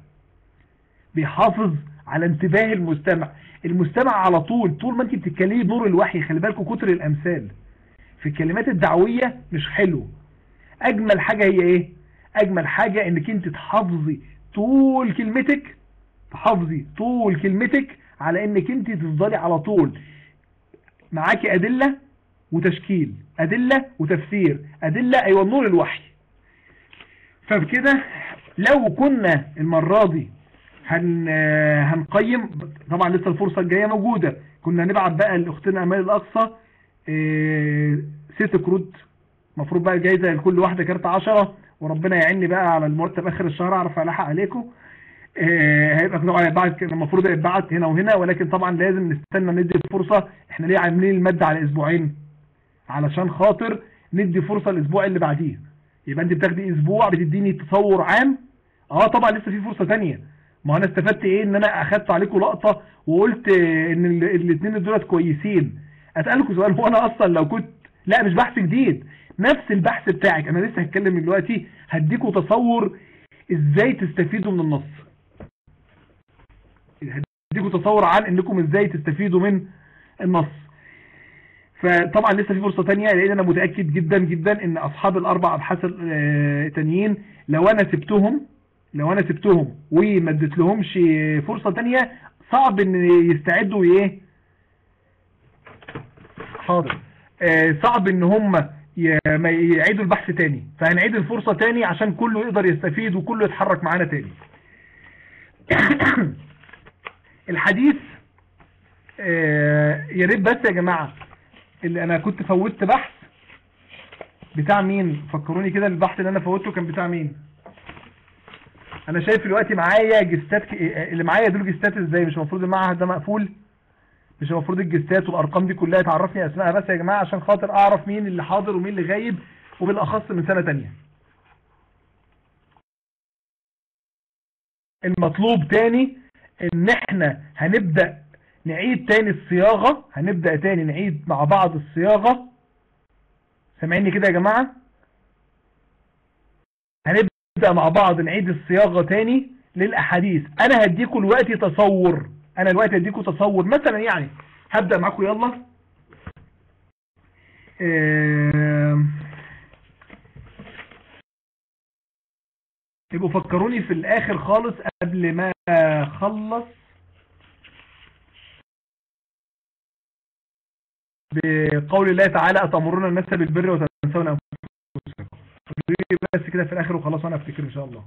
بيحافظ على انتباه المستمع المستمع على طول طول ما انت بتتكلمي بنور الوحي خلي بالكم كتر الامثال في الكلمات الدعوية مش حلو اجمل حاجة هي ايه اجمل حاجة انك انت تحافظي طول كلمتك تحافظي طول كلمتك على انك انت تفضلي على طول معاكي ادلة وتشكيل ادلة وتفسير ادلة ايوه نور الوحي فبكده لو كنا المرة دي هن هنقيم طبعا لسه الفرصة الجاية موجودة كنا نبعت بقى لاختنا امال الاقصى إيه، ست كروت المفروض بقى جايزة لكل واحدة كارت عشرة وربنا يعيني بقى على المرتب اخر الشهر اعرف الحق عليكم آه، هيبقى طبعا يتبعت كده، المفروض يتبعت هنا وهنا ولكن طبعا لازم نستنى ندي فرصة احنا ليه عاملين المادة على اسبوعين علشان خاطر ندي فرصة الاسبوع اللي بعديه يبقى انت بتاخدي اسبوع بتديني تصور عام اه طبعا لسه في فرصة تانية ما انا استفدت ايه ان انا اخدت عليكم لقطة وقلت آه، ان ال- الاثنين دولت كويسين اسألكم سؤال هو انا اصلا لو كنت لا مش بحث جديد نفس البحث بتاعك انا لسه هتكلم دلوقتي هديكم تصور ازاي تستفيدوا من النص هديكم تصور عن انكم ازاي تستفيدوا من النص فطبعا لسه في فرصة تانية لان انا متأكد جدا جدا ان اصحاب الاربع ابحاث آه، التانيين لو انا سبتهم لو انا سبتهم وما اديت لهمش فرصة تانية صعب ان يستعدوا ايه حاضر آه، صعب ان هم ي- ما يعيدوا البحث تاني فهنعيد الفرصة تاني عشان كله يقدر يستفيد وكله يتحرك معانا تاني الحديث آه، يا ريت بس يا جماعة اللي انا كنت فوتت بحث بتاع مين فكروني كده البحث اللي انا فوتته كان بتاع مين انا شايف دلوقتي معايا جستات ك- اللي معايا دول جستات ازاي مش المفروض المعهد ده مقفول مش المفروض الجستات والارقام دي كلها تعرفني اسمائها بس يا جماعة عشان خاطر اعرف مين اللي حاضر ومين اللي غايب وبالاخص من سنة تانية المطلوب تاني ان احنا هنبدأ نعيد تاني الصياغة هنبدأ تاني نعيد مع بعض الصياغة سامعيني كده يا جماعة هنبدأ مع بعض نعيد الصياغة تاني للأحاديث أنا هديكم الوقت تصور أنا الوقت هديكم تصور مثلا يعني هبدأ معاكم يلا آم، يبقوا فكروني في الآخر خالص قبل ما أخلص بقول الله تعالى أتأمرون الناس بالبر وتنسون أنفسكم قولوا لي بس كده في الآخر وخلاص وأنا أفتكر إن شاء الله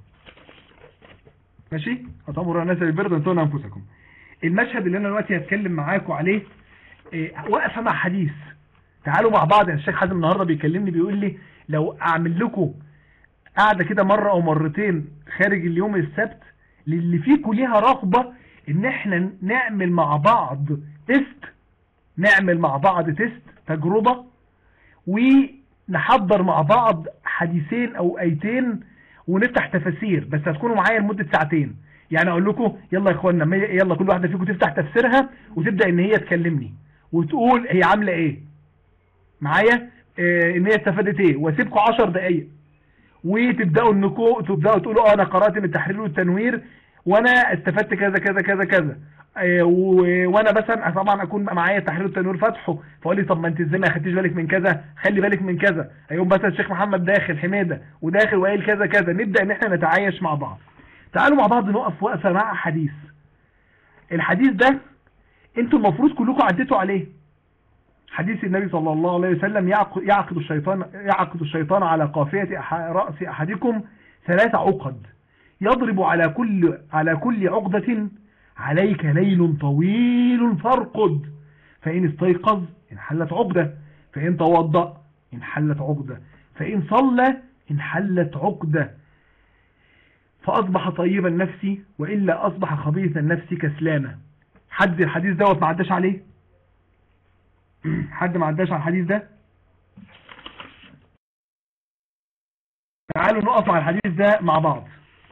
ماشي أتأمرون الناس بالبر وتنسون أنفسكم المشهد اللي أنا دلوقتي هتكلم معاكم عليه إيه، واقفة مع حديث تعالوا مع بعض يعني الشيخ حازم النهارده بيكلمني بيقول لي لو أعمل لكم قاعدة كده مرة أو مرتين خارج اليوم السبت للي فيكم ليها رغبة إن إحنا نعمل مع بعض تيست نعمل مع بعض تيست تجربة ونحضر مع بعض حديثين او ايتين ونفتح تفاسير بس هتكونوا معايا لمدة ساعتين يعني اقول لكم يلا يا اخوانا ما- يلا كل واحدة فيكم تفتح تفسيرها وتبدأ ان هي تكلمني وتقول هي عاملة ايه معايا اه ان هي استفادت ايه واسيبكم 10 دقايق وتبداوا انكم تبداوا تقولوا اه انا قرات من التحرير والتنوير وانا استفدت كذا كذا كذا كذا آه، و- وانا مثلا طبعا اكون معايا تحرير التنوير فتحه فاقول لي طب ما انت ازاي ما خدتيش بالك من كذا خلي بالك من كذا هيقوم مثلا الشيخ محمد داخل حماده وداخل وقايل كذا كذا نبدا ان احنا نتعايش مع بعض تعالوا مع بعض نقف وقفه مع حديث الحديث ده انتوا المفروض كلكم عديتوا عليه حديث النبي صلى الله عليه وسلم يعق- يعقد الشيطان يعقد الشيطان على قافية أح- رأس أحدكم ثلاث عقد يضرب على كل على كل عقدة عليك ليل طويل فارقد فإن استيقظ انحلت عقدة فإن توضأ انحلت عقدة فإن صلى انحلت عقدة فأصبح طيب النفس وإلا أصبح خبيث النفس كسلانة حد الحديث دوت ما عداش عليه حد ما عداش على الحديث ده تعالوا نقف على الحديث ده مع بعض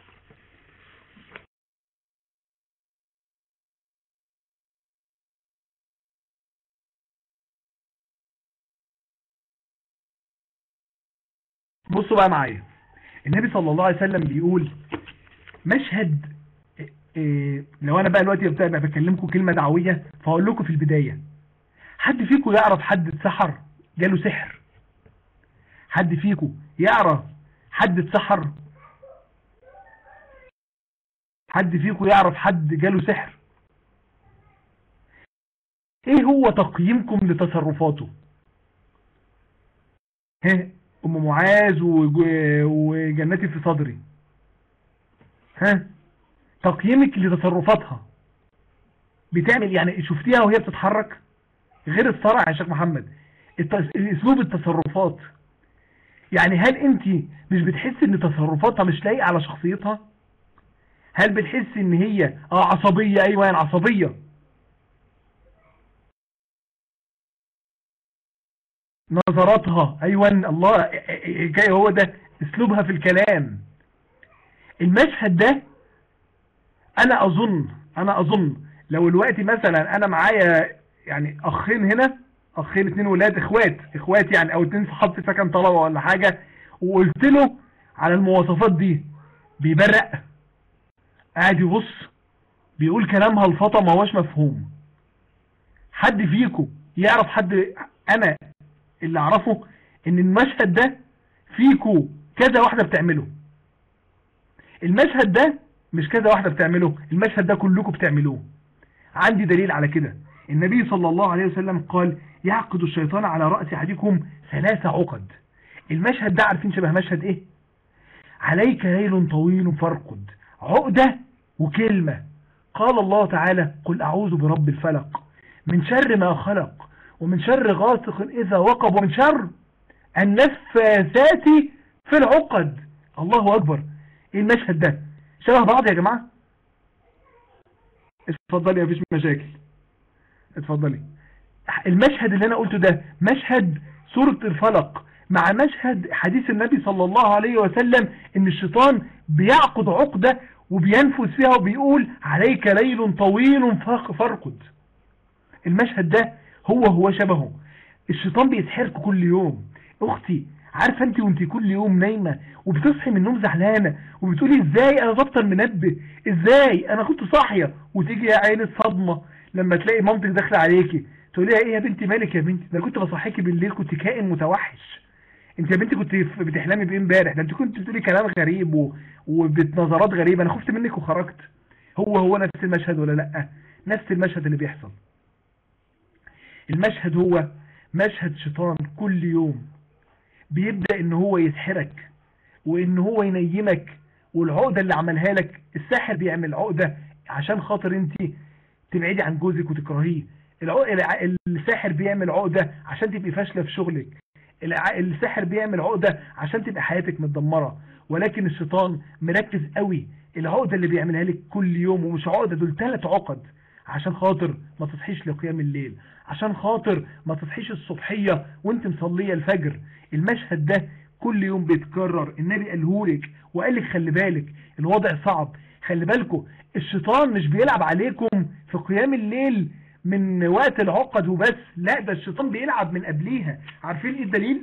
بصوا بقى معايا النبي صلى الله عليه وسلم بيقول مشهد إيه، إيه، لو انا بقى دلوقتي ببقى بكلمكم كلمة دعوية فهقول لكم في البداية حد فيكم يعرف حد اتسحر جاله سحر حد فيكم يعرف حد اتسحر حد فيكم يعرف حد جاله سحر ايه هو تقييمكم لتصرفاته ها ام معاذ وج- وجنتي في صدري ها تقييمك لتصرفاتها بتعمل يعني شفتيها وهي بتتحرك غير الصرع يا شيخ محمد الت- اسلوب التصرفات يعني هل انت مش بتحس ان تصرفاتها مش لايقه على شخصيتها هل بتحس ان هي اه عصبيه ايوه يعني عصبيه نظراتها ايوه الله جاي هو ده اسلوبها في الكلام المشهد ده انا اظن انا اظن لو الوقت مثلا انا معايا يعني اخين هنا اخين اتنين ولاد اخوات اخوات يعني او اتنين صحاب في سكن طلبه ولا حاجه وقلت له على المواصفات دي بيبرق قاعد يبص بيقول كلام هلفطه ما هوش مفهوم حد فيكم يعرف حد انا اللي اعرفه ان المشهد ده فيكو كذا واحدة بتعمله المشهد ده مش كذا واحدة بتعمله المشهد ده كلكم بتعملوه عندي دليل على كده النبي صلى الله عليه وسلم قال يعقد الشيطان على رأس أحدكم ثلاث عقد المشهد ده عارفين شبه مشهد ايه عليك ليل طويل فارقد عقدة وكلمة قال الله تعالى قل أعوذ برب الفلق من شر ما خلق ومن شر غاسق إذا وقب ومن شر النفاثات في العقد الله أكبر ايه المشهد ده شبه بعض يا جماعة اتفضلي مفيش مشاكل اتفضلي المشهد اللي انا قلته ده مشهد سورة الفلق مع مشهد حديث النبي صلى الله عليه وسلم ان الشيطان بيعقد عقدة وبينفذ فيها وبيقول عليك ليل طويل فارقد المشهد ده هو هو شبهه الشيطان بيسحرك كل يوم اختي عارفه انت وانت كل يوم نايمه وبتصحي من النوم زعلانه وبتقولي ازاي انا ظابطه المنبه ازاي انا كنت صاحيه وتيجي يا عين الصدمه لما تلاقي مامتك داخله عليكي تقولي لها ايه يا بنتي مالك يا بنتي ده انا كنت بصحيكي بالليل كنت كائن متوحش انت يا بنتي كنت بتحلمي بايه امبارح ده انت كنت بتقولي كلام غريب و... وبنظرات غريبه انا خفت منك وخرجت هو هو نفس المشهد ولا لا نفس المشهد اللي بيحصل المشهد هو مشهد شيطان كل يوم بيبدأ ان هو يسحرك وان هو ينيمك والعقدة اللي عملها لك الساحر بيعمل عقدة عشان خاطر انت تبعدي عن جوزك وتكرهيه الساحر بيعمل عقدة عشان تبقي فاشلة في شغلك الساحر بيعمل عقدة عشان تبقى حياتك متدمرة ولكن الشيطان مركز قوي العقدة اللي بيعملها لك كل يوم ومش عقدة دول ثلاث عقد عشان خاطر ما تصحيش لقيام الليل عشان خاطر ما تصحيش الصبحية وانت مصلية الفجر المشهد ده كل يوم بيتكرر النبي قالهولك وقال لك خلي بالك الوضع صعب خلي بالكم الشيطان مش بيلعب عليكم في قيام الليل من وقت العقد وبس لا ده الشيطان بيلعب من قبليها عارفين ايه الدليل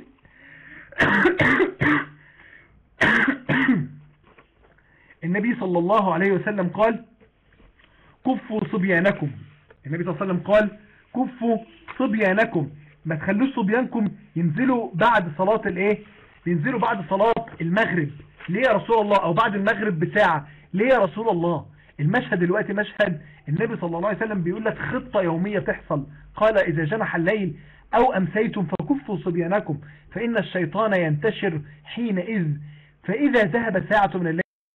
النبي صلى الله عليه وسلم قال كفوا صبيانكم النبي صلى الله عليه وسلم قال كفوا صبيانكم ما تخلوش صبيانكم ينزلوا بعد صلاة الايه ينزلوا بعد صلاة المغرب ليه يا رسول الله او بعد المغرب بساعة ليه يا رسول الله المشهد دلوقتي مشهد النبي صلى الله عليه وسلم بيقول لك خطة يومية تحصل قال اذا جنح الليل أو أمسيتم فكفوا صبيانكم فإن الشيطان ينتشر حينئذ فإذا ذهب ساعة من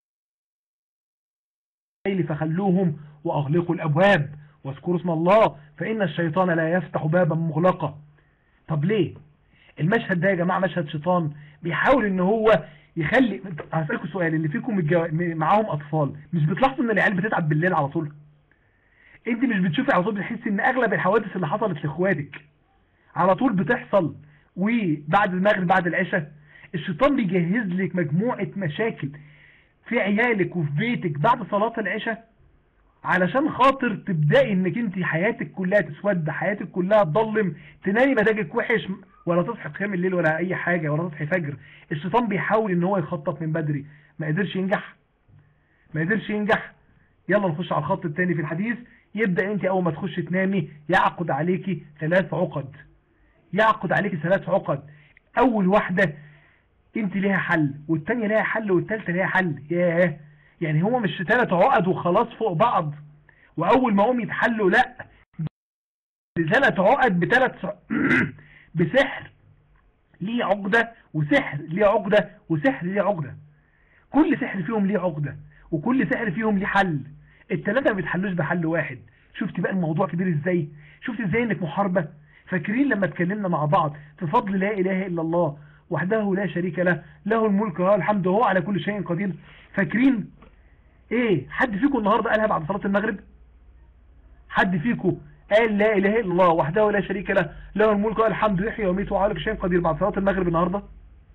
الليل فخلوهم وأغلقوا الأبواب واذكروا اسم الله فإن الشيطان لا يفتح بابا مغلقا طب ليه المشهد ده يا جماعة مشهد شيطان بيحاول ان هو يخلي هسألكم سؤال اللي فيكم متجو... معاهم اطفال مش بتلاحظوا ان العيال بتتعب بالليل على طول انت مش بتشوفي على طول بتحسي ان اغلب الحوادث اللي حصلت لاخواتك على طول بتحصل وبعد المغرب بعد العشاء الشيطان بيجهز لك مجموعة مشاكل في عيالك وفي بيتك بعد صلاة العشاء علشان خاطر تبدأي انك انت حياتك كلها تسود حياتك كلها تضلم تنامي مزاجك وحش ولا تصحي قيام الليل ولا اي حاجة ولا تصحي فجر الشيطان بيحاول ان هو يخطط من بدري ما قدرش ينجح ما قدرش ينجح يلا نخش على الخط الثاني في الحديث يبدأ انت اول ما تخش تنامي يعقد عليكي ثلاث عقد يعقد عليكي ثلاث عقد اول واحدة انت ليها حل والتانية ليها حل والتالتة ليها حل ياه يعني هو مش ثلاث عقد وخلاص فوق بعض واول ما هم يتحلوا لا ثلاث عقد بثلاث بسحر ليه عقدة وسحر ليه عقدة وسحر ليه عقدة كل سحر فيهم ليه عقدة وكل سحر فيهم ليه حل الثلاثة ما بيتحلوش بحل واحد شفت بقى الموضوع كبير ازاي شفت ازاي انك محاربة فاكرين لما اتكلمنا مع بعض في فضل لا اله الا الله وحده لا شريك له له الملك وله الحمد وهو على كل شيء قدير فاكرين ايه حد فيكم النهاردة قالها بعد صلاة المغرب حد فيكم قال لا اله الا الله وحده لا شريك له له الملك والحمد يحيي ويميت وعلى كل شيء قدير بعد صلاة المغرب النهاردة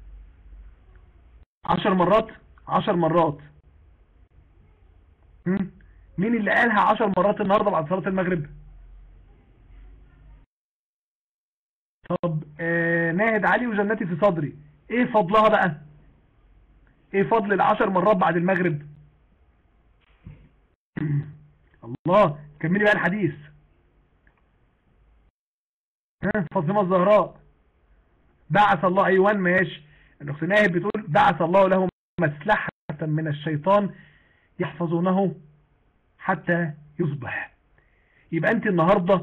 عشر مرات عشر مرات مين اللي قالها عشر مرات النهاردة بعد صلاة المغرب طب آه ناهد علي وجنتي في صدري ايه فضلها بقى ايه فضل العشر مرات بعد المغرب الله كملي بقى الحديث ها فاطمه الزهراء بعث الله ايوان ماشي الاخت ناهد بتقول بعث الله له مسلحة من الشيطان يحفظونه حتى يصبح يبقى انت النهاردة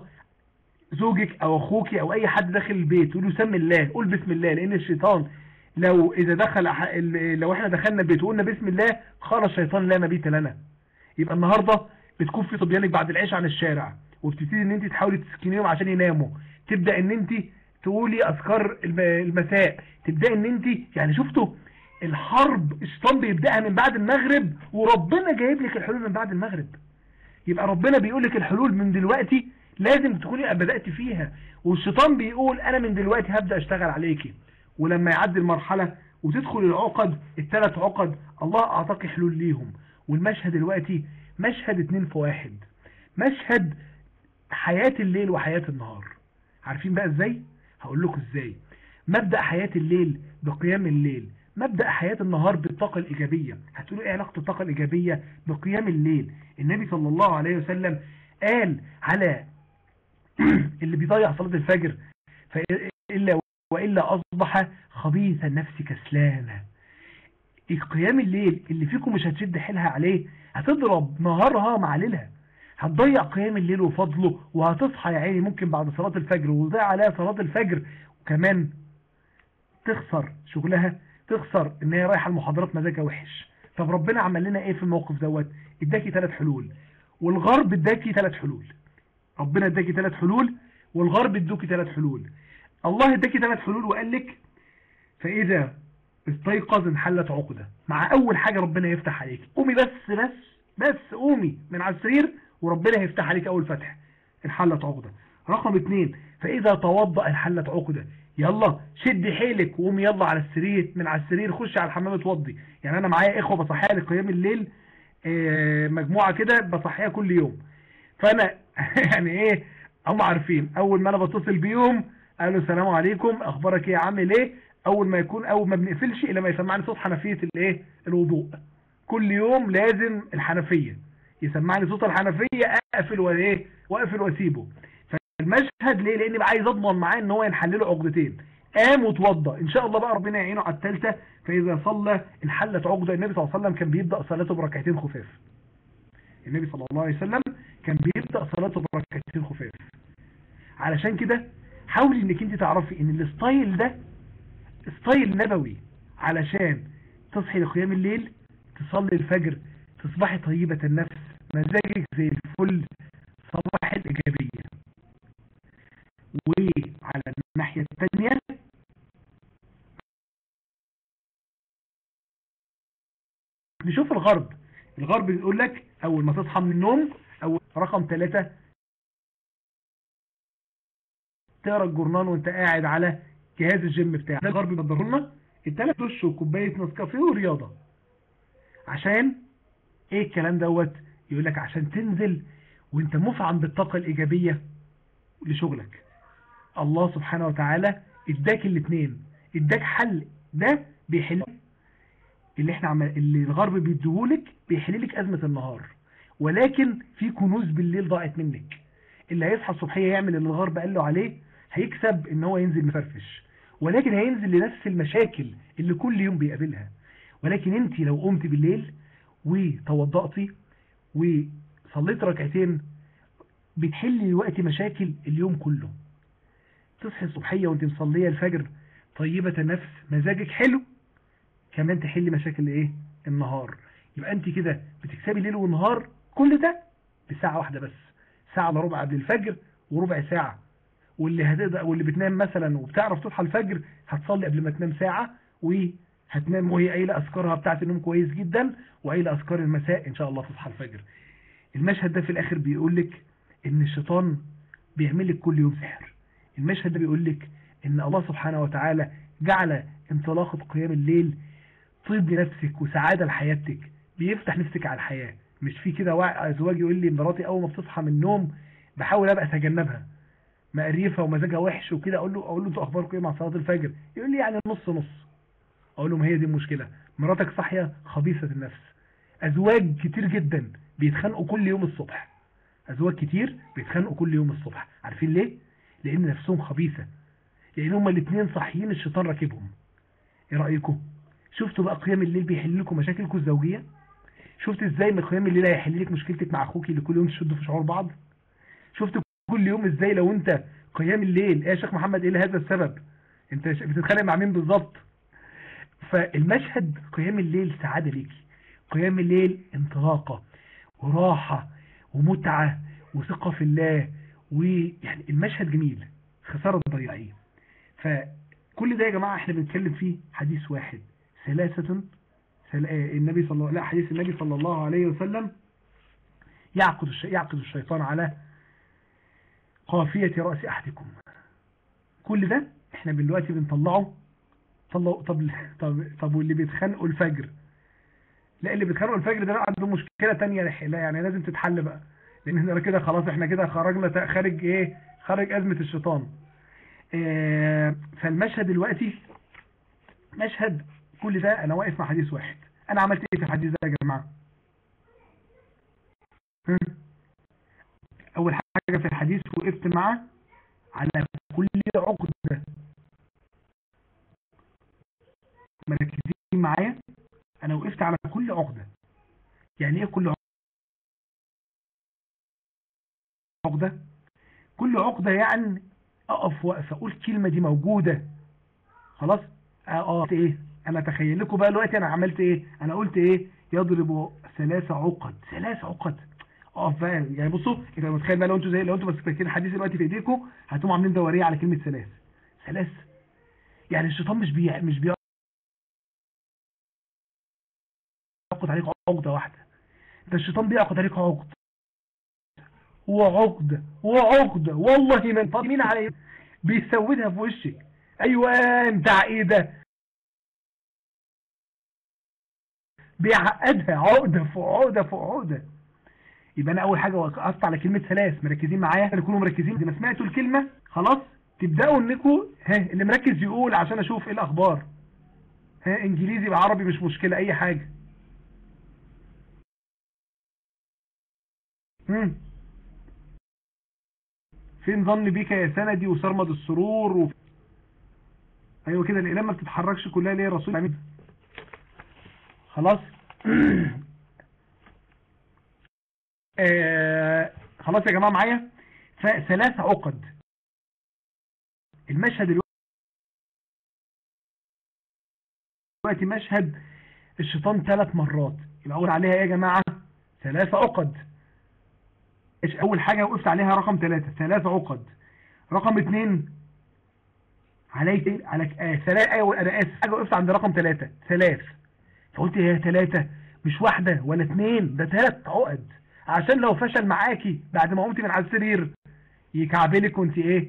زوجك او اخوك او اي حد داخل البيت تقول له سم الله قول بسم الله لان الشيطان لو اذا دخل لو احنا دخلنا البيت وقلنا بسم الله قال الشيطان لا مبيت لنا يبقى النهاردة بتكون في صبيانك بعد العيش عن الشارع وبتبتدي ان انت تحاولي تسكنيهم عشان يناموا تبدأ ان انت تقولي اذكار المساء تبدأ ان انت يعني شفتوا الحرب الشيطان بيبدأها من بعد المغرب وربنا جايب لك الحلول من بعد المغرب يبقى ربنا بيقول لك الحلول من دلوقتي لازم تكوني بدأت فيها والشيطان بيقول انا من دلوقتي هبدأ اشتغل عليكي ولما يعدي المرحلة وتدخل العقد الثلاث عقد الله اعطاك حلول ليهم والمشهد دلوقتي مشهد اتنين في واحد مشهد حياة الليل وحياة النهار عارفين بقى ازاي هقول لكم ازاي مبدأ حياة الليل بقيام الليل مبدأ حياة النهار بالطاقة الإيجابية هتقولوا ايه علاقة الطاقة الإيجابية بقيام الليل النبي صلى الله عليه وسلم قال على اللي بيضيع صلاة الفجر إلا وإلا أصبح خبيث النفس كسلانة قيام الليل اللي فيكم مش هتشد حيلها عليه هتضرب نهارها مع ليلها هتضيع قيام الليل وفضله وهتصحى يا عيني ممكن بعد صلاة الفجر وضيع عليها صلاة الفجر وكمان تخسر شغلها تخسر ان هي رايحة المحاضرات مزاجها وحش طب ربنا عمل لنا ايه في الموقف دوت اداكي ثلاث حلول والغرب اداكي ثلاث حلول ربنا اداكي ثلاث حلول والغرب ادوكي ثلاث حلول الله اداكي ثلاث حلول وقال لك فاذا استيقظ انحلت عقدة مع اول حاجة ربنا يفتح عليك قومي بس بس بس قومي من على السرير وربنا هيفتح عليك اول فتح انحلت عقدة رقم اتنين فاذا توضأ انحلت عقدة يلا شد حيلك وقومي يلا على السرير من على السرير خش على الحمام اتوضي يعني انا معايا اخوة بصحيها لقيام الليل مجموعة كده بصحيها كل يوم فانا يعني ايه هم عارفين اول ما انا بتصل بيهم قالوا السلام عليكم اخبارك ايه عامل ايه اول ما يكون اول ما بنقفلش الا ما يسمعني صوت حنفية الايه الوضوء كل يوم لازم الحنفية يسمعني صوت الحنفية اقفل وايه واقفل واسيبه فالمشهد ليه لاني بقى عايز اضمن معاه ان هو ينحلله عقدتين قام وتوضى ان شاء الله بقى ربنا يعينه على الثالثه فاذا صلى انحلت عقده النبي صلى الله عليه وسلم كان بيبدا صلاته بركعتين خفاف النبي صلى الله عليه وسلم كان بيبدا صلاته بركعتين خفاف علشان كده حاولي انك انت تعرفي ان الستايل ده ستايل نبوي علشان تصحي لقيام الليل تصلي الفجر تصبحي طيبة النفس مزاجك زي الفل صباح الإيجابية وعلى الناحية الثانية نشوف الغرب الغرب بيقول لك أول ما تصحى من النوم أو رقم ثلاثة تقرا الجورنال وانت قاعد على جهاز الجيم بتاعك ده الغرب بيقدره لنا الثلاث دش وكوبايه نسكافيه ورياضه عشان ايه الكلام دوت يقول لك عشان تنزل وانت مفعم بالطاقه الايجابيه لشغلك الله سبحانه وتعالى اداك الاثنين اداك حل ده بيحل اللي احنا عمل اللي الغرب بيديهولك بيحل لك ازمه النهار ولكن في كنوز بالليل ضاعت منك اللي هيصحى الصبحيه يعمل اللي الغرب قال له عليه هيكسب ان هو ينزل مفرفش ولكن هينزل لنفس المشاكل اللي كل يوم بيقابلها ولكن انت لو قمت بالليل وتوضأتي وصليت ركعتين بتحلي دلوقتي مشاكل اليوم كله تصحي الصبحيه وانت مصليه الفجر طيبه النفس مزاجك حلو كمان تحلي مشاكل ايه النهار يبقى انت كده بتكسبي ليل ونهار كل ده بساعه واحده بس ساعه الا ربع قبل الفجر وربع ساعه واللي هتقدر واللي بتنام مثلا وبتعرف تصحى الفجر هتصلي قبل ما تنام ساعه وهتنام وهي قايله اذكارها بتاعه النوم كويس جدا وقايله اذكار المساء ان شاء الله تصحى الفجر المشهد ده في الاخر بيقول لك ان الشيطان بيعمل لك كل يوم سحر المشهد ده بيقول لك ان الله سبحانه وتعالى جعل انطلاقه قيام الليل طيب لنفسك وسعاده لحياتك بيفتح نفسك على الحياه مش في كده ازواج يقول لي مراتي اول ما بتصحى من النوم بحاول ابقى اتجنبها مقريفه ومزاجها وحش وكده اقول له اقول له انتوا اخباركم ايه مع صلاه الفجر يقول لي يعني نص نص اقول له ما هي دي المشكله مراتك صاحيه خبيثه النفس ازواج كتير جدا بيتخانقوا كل يوم الصبح ازواج كتير بيتخانقوا كل يوم الصبح عارفين ليه لان نفسهم خبيثه لان هما الاثنين صاحيين الشيطان راكبهم ايه رايكم شفتوا بقى قيام الليل بيحل لكم مشاكلكم الزوجيه شفت ازاي من قيام الليل هيحل لك مشكلتك مع اخوك اللي كل يوم تشدوا في شعور بعض شفت كل يوم ازاي لو انت قيام الليل ايه يا شيخ محمد ايه لهذا السبب انت بتتخانق مع مين بالظبط فالمشهد قيام الليل سعاده ليكي قيام الليل انطلاقه وراحه ومتعه وثقه في الله ويعني المشهد جميل خساره تضيعيه فكل ده يا جماعه احنا بنتكلم فيه حديث واحد ثلاثه النبي صلى الله لا حديث النبي صلى الله عليه وسلم يعقد الش... يعقد الشيطان على قافية رأس أحدكم كل ده احنا دلوقتي بنطلعه طلعوا طب طب طب واللي بيتخانقوا الفجر لا اللي بيتخانقوا الفجر ده بقى عنده مشكلة تانية لا يعني لازم تتحل بقى لان احنا كده خلاص احنا كده خرجنا خارج ايه خارج أزمة الشيطان اه فالمشهد دلوقتي مشهد كل ده انا واقف مع حديث واحد انا عملت ايه في الحديث ده يا جماعه اول حاجه في الحديث وقفت معاه على كل عقده مركزين معايا انا وقفت على كل عقده يعني ايه كل عقده كل عقده يعني اقف وقف اقول كلمه دي موجوده خلاص اه ايه انا اتخيل لكم بقى دلوقتي انا عملت ايه انا قلت ايه يضرب ثلاث عقد ثلاث عقد اقف بقى يعني بصوا انت متخيل بقى لو انتوا زي لو انتوا ماسكين الحديث دلوقتي في ايديكم هتقوموا عاملين دوريه على كلمه ثلاث ثلاث يعني الشيطان مش بي مش بياخد عليك عقده واحده ده الشيطان بياخد عليك عقد وعقده وعقده والله من طب مين عليه بيسودها في وشك ايوه بتاع ايه ده بيعقدها عقده فوق عقده فوق عقده يبقى انا اول حاجه وقفت على كلمه ثلاث مركزين معايا تكونوا مركزين زي ما سمعتوا الكلمه خلاص تبداوا انكم ها اللي مركز يقول عشان اشوف ايه الاخبار ها انجليزي بعربي مش مشكله اي حاجه مم. فين ظن بيك يا سندي وسرمد السرور و... ايوه كده الاقلام ما بتتحركش كلها ليه يا رسول الله خلاص آه خلاص يا جماعة معايا فثلاث عقد المشهد دلوقتي مشهد الشيطان ثلاث مرات يبقى اقول عليها ايه يا جماعة ثلاث عقد إيش اول حاجة وقفت عليها رقم ثلاثة ثلاث عقد رقم اثنين عليك ايه عليك آه ثلاث ايوه انا اسف حاجة وقفت عند رقم ثلاثة ثلاث فقلت هي ثلاثة مش واحدة ولا اثنين ده ثلاث عقد عشان لو فشل معاكي بعد ما قمتي من على السرير يكعبلك وانت ايه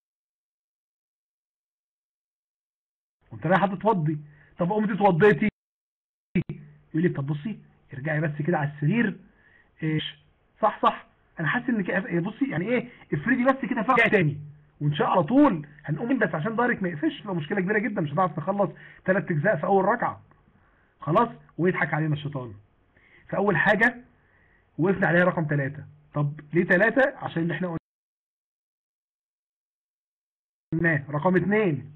وانت رايحه تتوضي طب قمت اتوضيتي يقول لك طب بصي ارجعي بس كده على السرير ايش صح صح انا حاسس انك إيه بصي يعني ايه افردي بس كده فرجع تاني وان شاء الله طول هنقوم بس عشان ضهرك ما يقفش تبقى مشكله كبيره جدا مش هنعرف نخلص ثلاث اجزاء في اول ركعه خلاص ويضحك علينا الشيطان فاول حاجه وقفنا عليها رقم ثلاثة طب ليه ثلاثة عشان اللي احنا قلناه رقم اثنين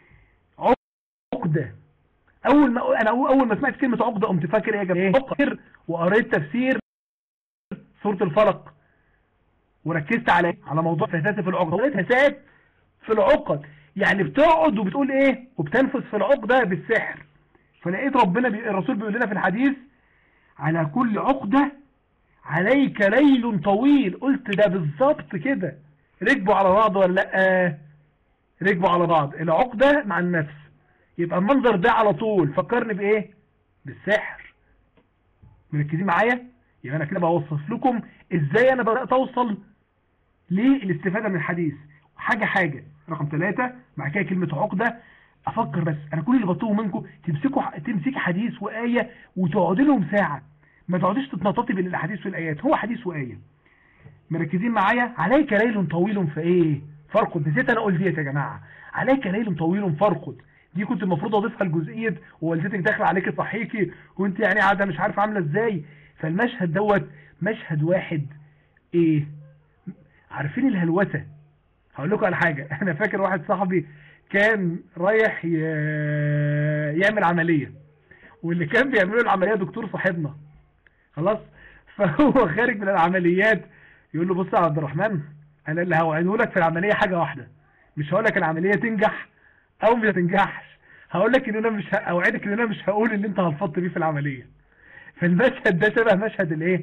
عقدة اول ما انا اول ما سمعت كلمة عقدة قمت فاكر ايه يا جماعة فكر وقريت تفسير سورة الفلق وركزت على على موضوع فساد في العقد لقيت فساد في العقد يعني بتقعد وبتقول ايه وبتنفذ في العقدة بالسحر فلقيت ربنا بي... الرسول بيقول لنا في الحديث على كل عقدة عليك ليل طويل قلت ده بالظبط كده ركبوا على بعض ولا لا ركبوا على بعض العقدة مع النفس يبقى المنظر ده على طول فكرني بايه بالسحر مركزين معايا يبقى انا كده بوصف لكم ازاي انا بدأت اوصل للاستفادة من الحديث حاجة حاجة رقم ثلاثة مع كده كلمة عقدة افكر بس انا كل اللي بطلبه منكم تمسكوا تمسكي حديث وآية وتقعدوا لهم ساعة ما تقعديش تتنططي بين الاحاديث والايات هو حديث وايه مركزين معايا عليك ليل طويل فايه فرقد نسيت انا اقول ديت يا جماعه عليك ليل طويل فرقد دي كنت المفروض اضيفها لجزئيه ووالدتك داخله عليك تصحيكي وانت يعني قاعده مش عارفه عامله ازاي فالمشهد دوت مشهد واحد ايه عارفين الهلوسه هقول لكم على حاجه انا فاكر واحد صاحبي كان رايح يعمل عمليه واللي كان بيعملوا العمليه دكتور صاحبنا خلاص فهو خارج من العمليات يقول له بص يا عبد الرحمن انا اللي هوعده لك في العمليه حاجه واحده مش هقول لك العمليه تنجح او مش هتنجحش هقول لك ان انا مش اوعدك ان انا مش هقول اللي انت هلفظت بيه في العمليه فالمشهد ده شبه مشهد الايه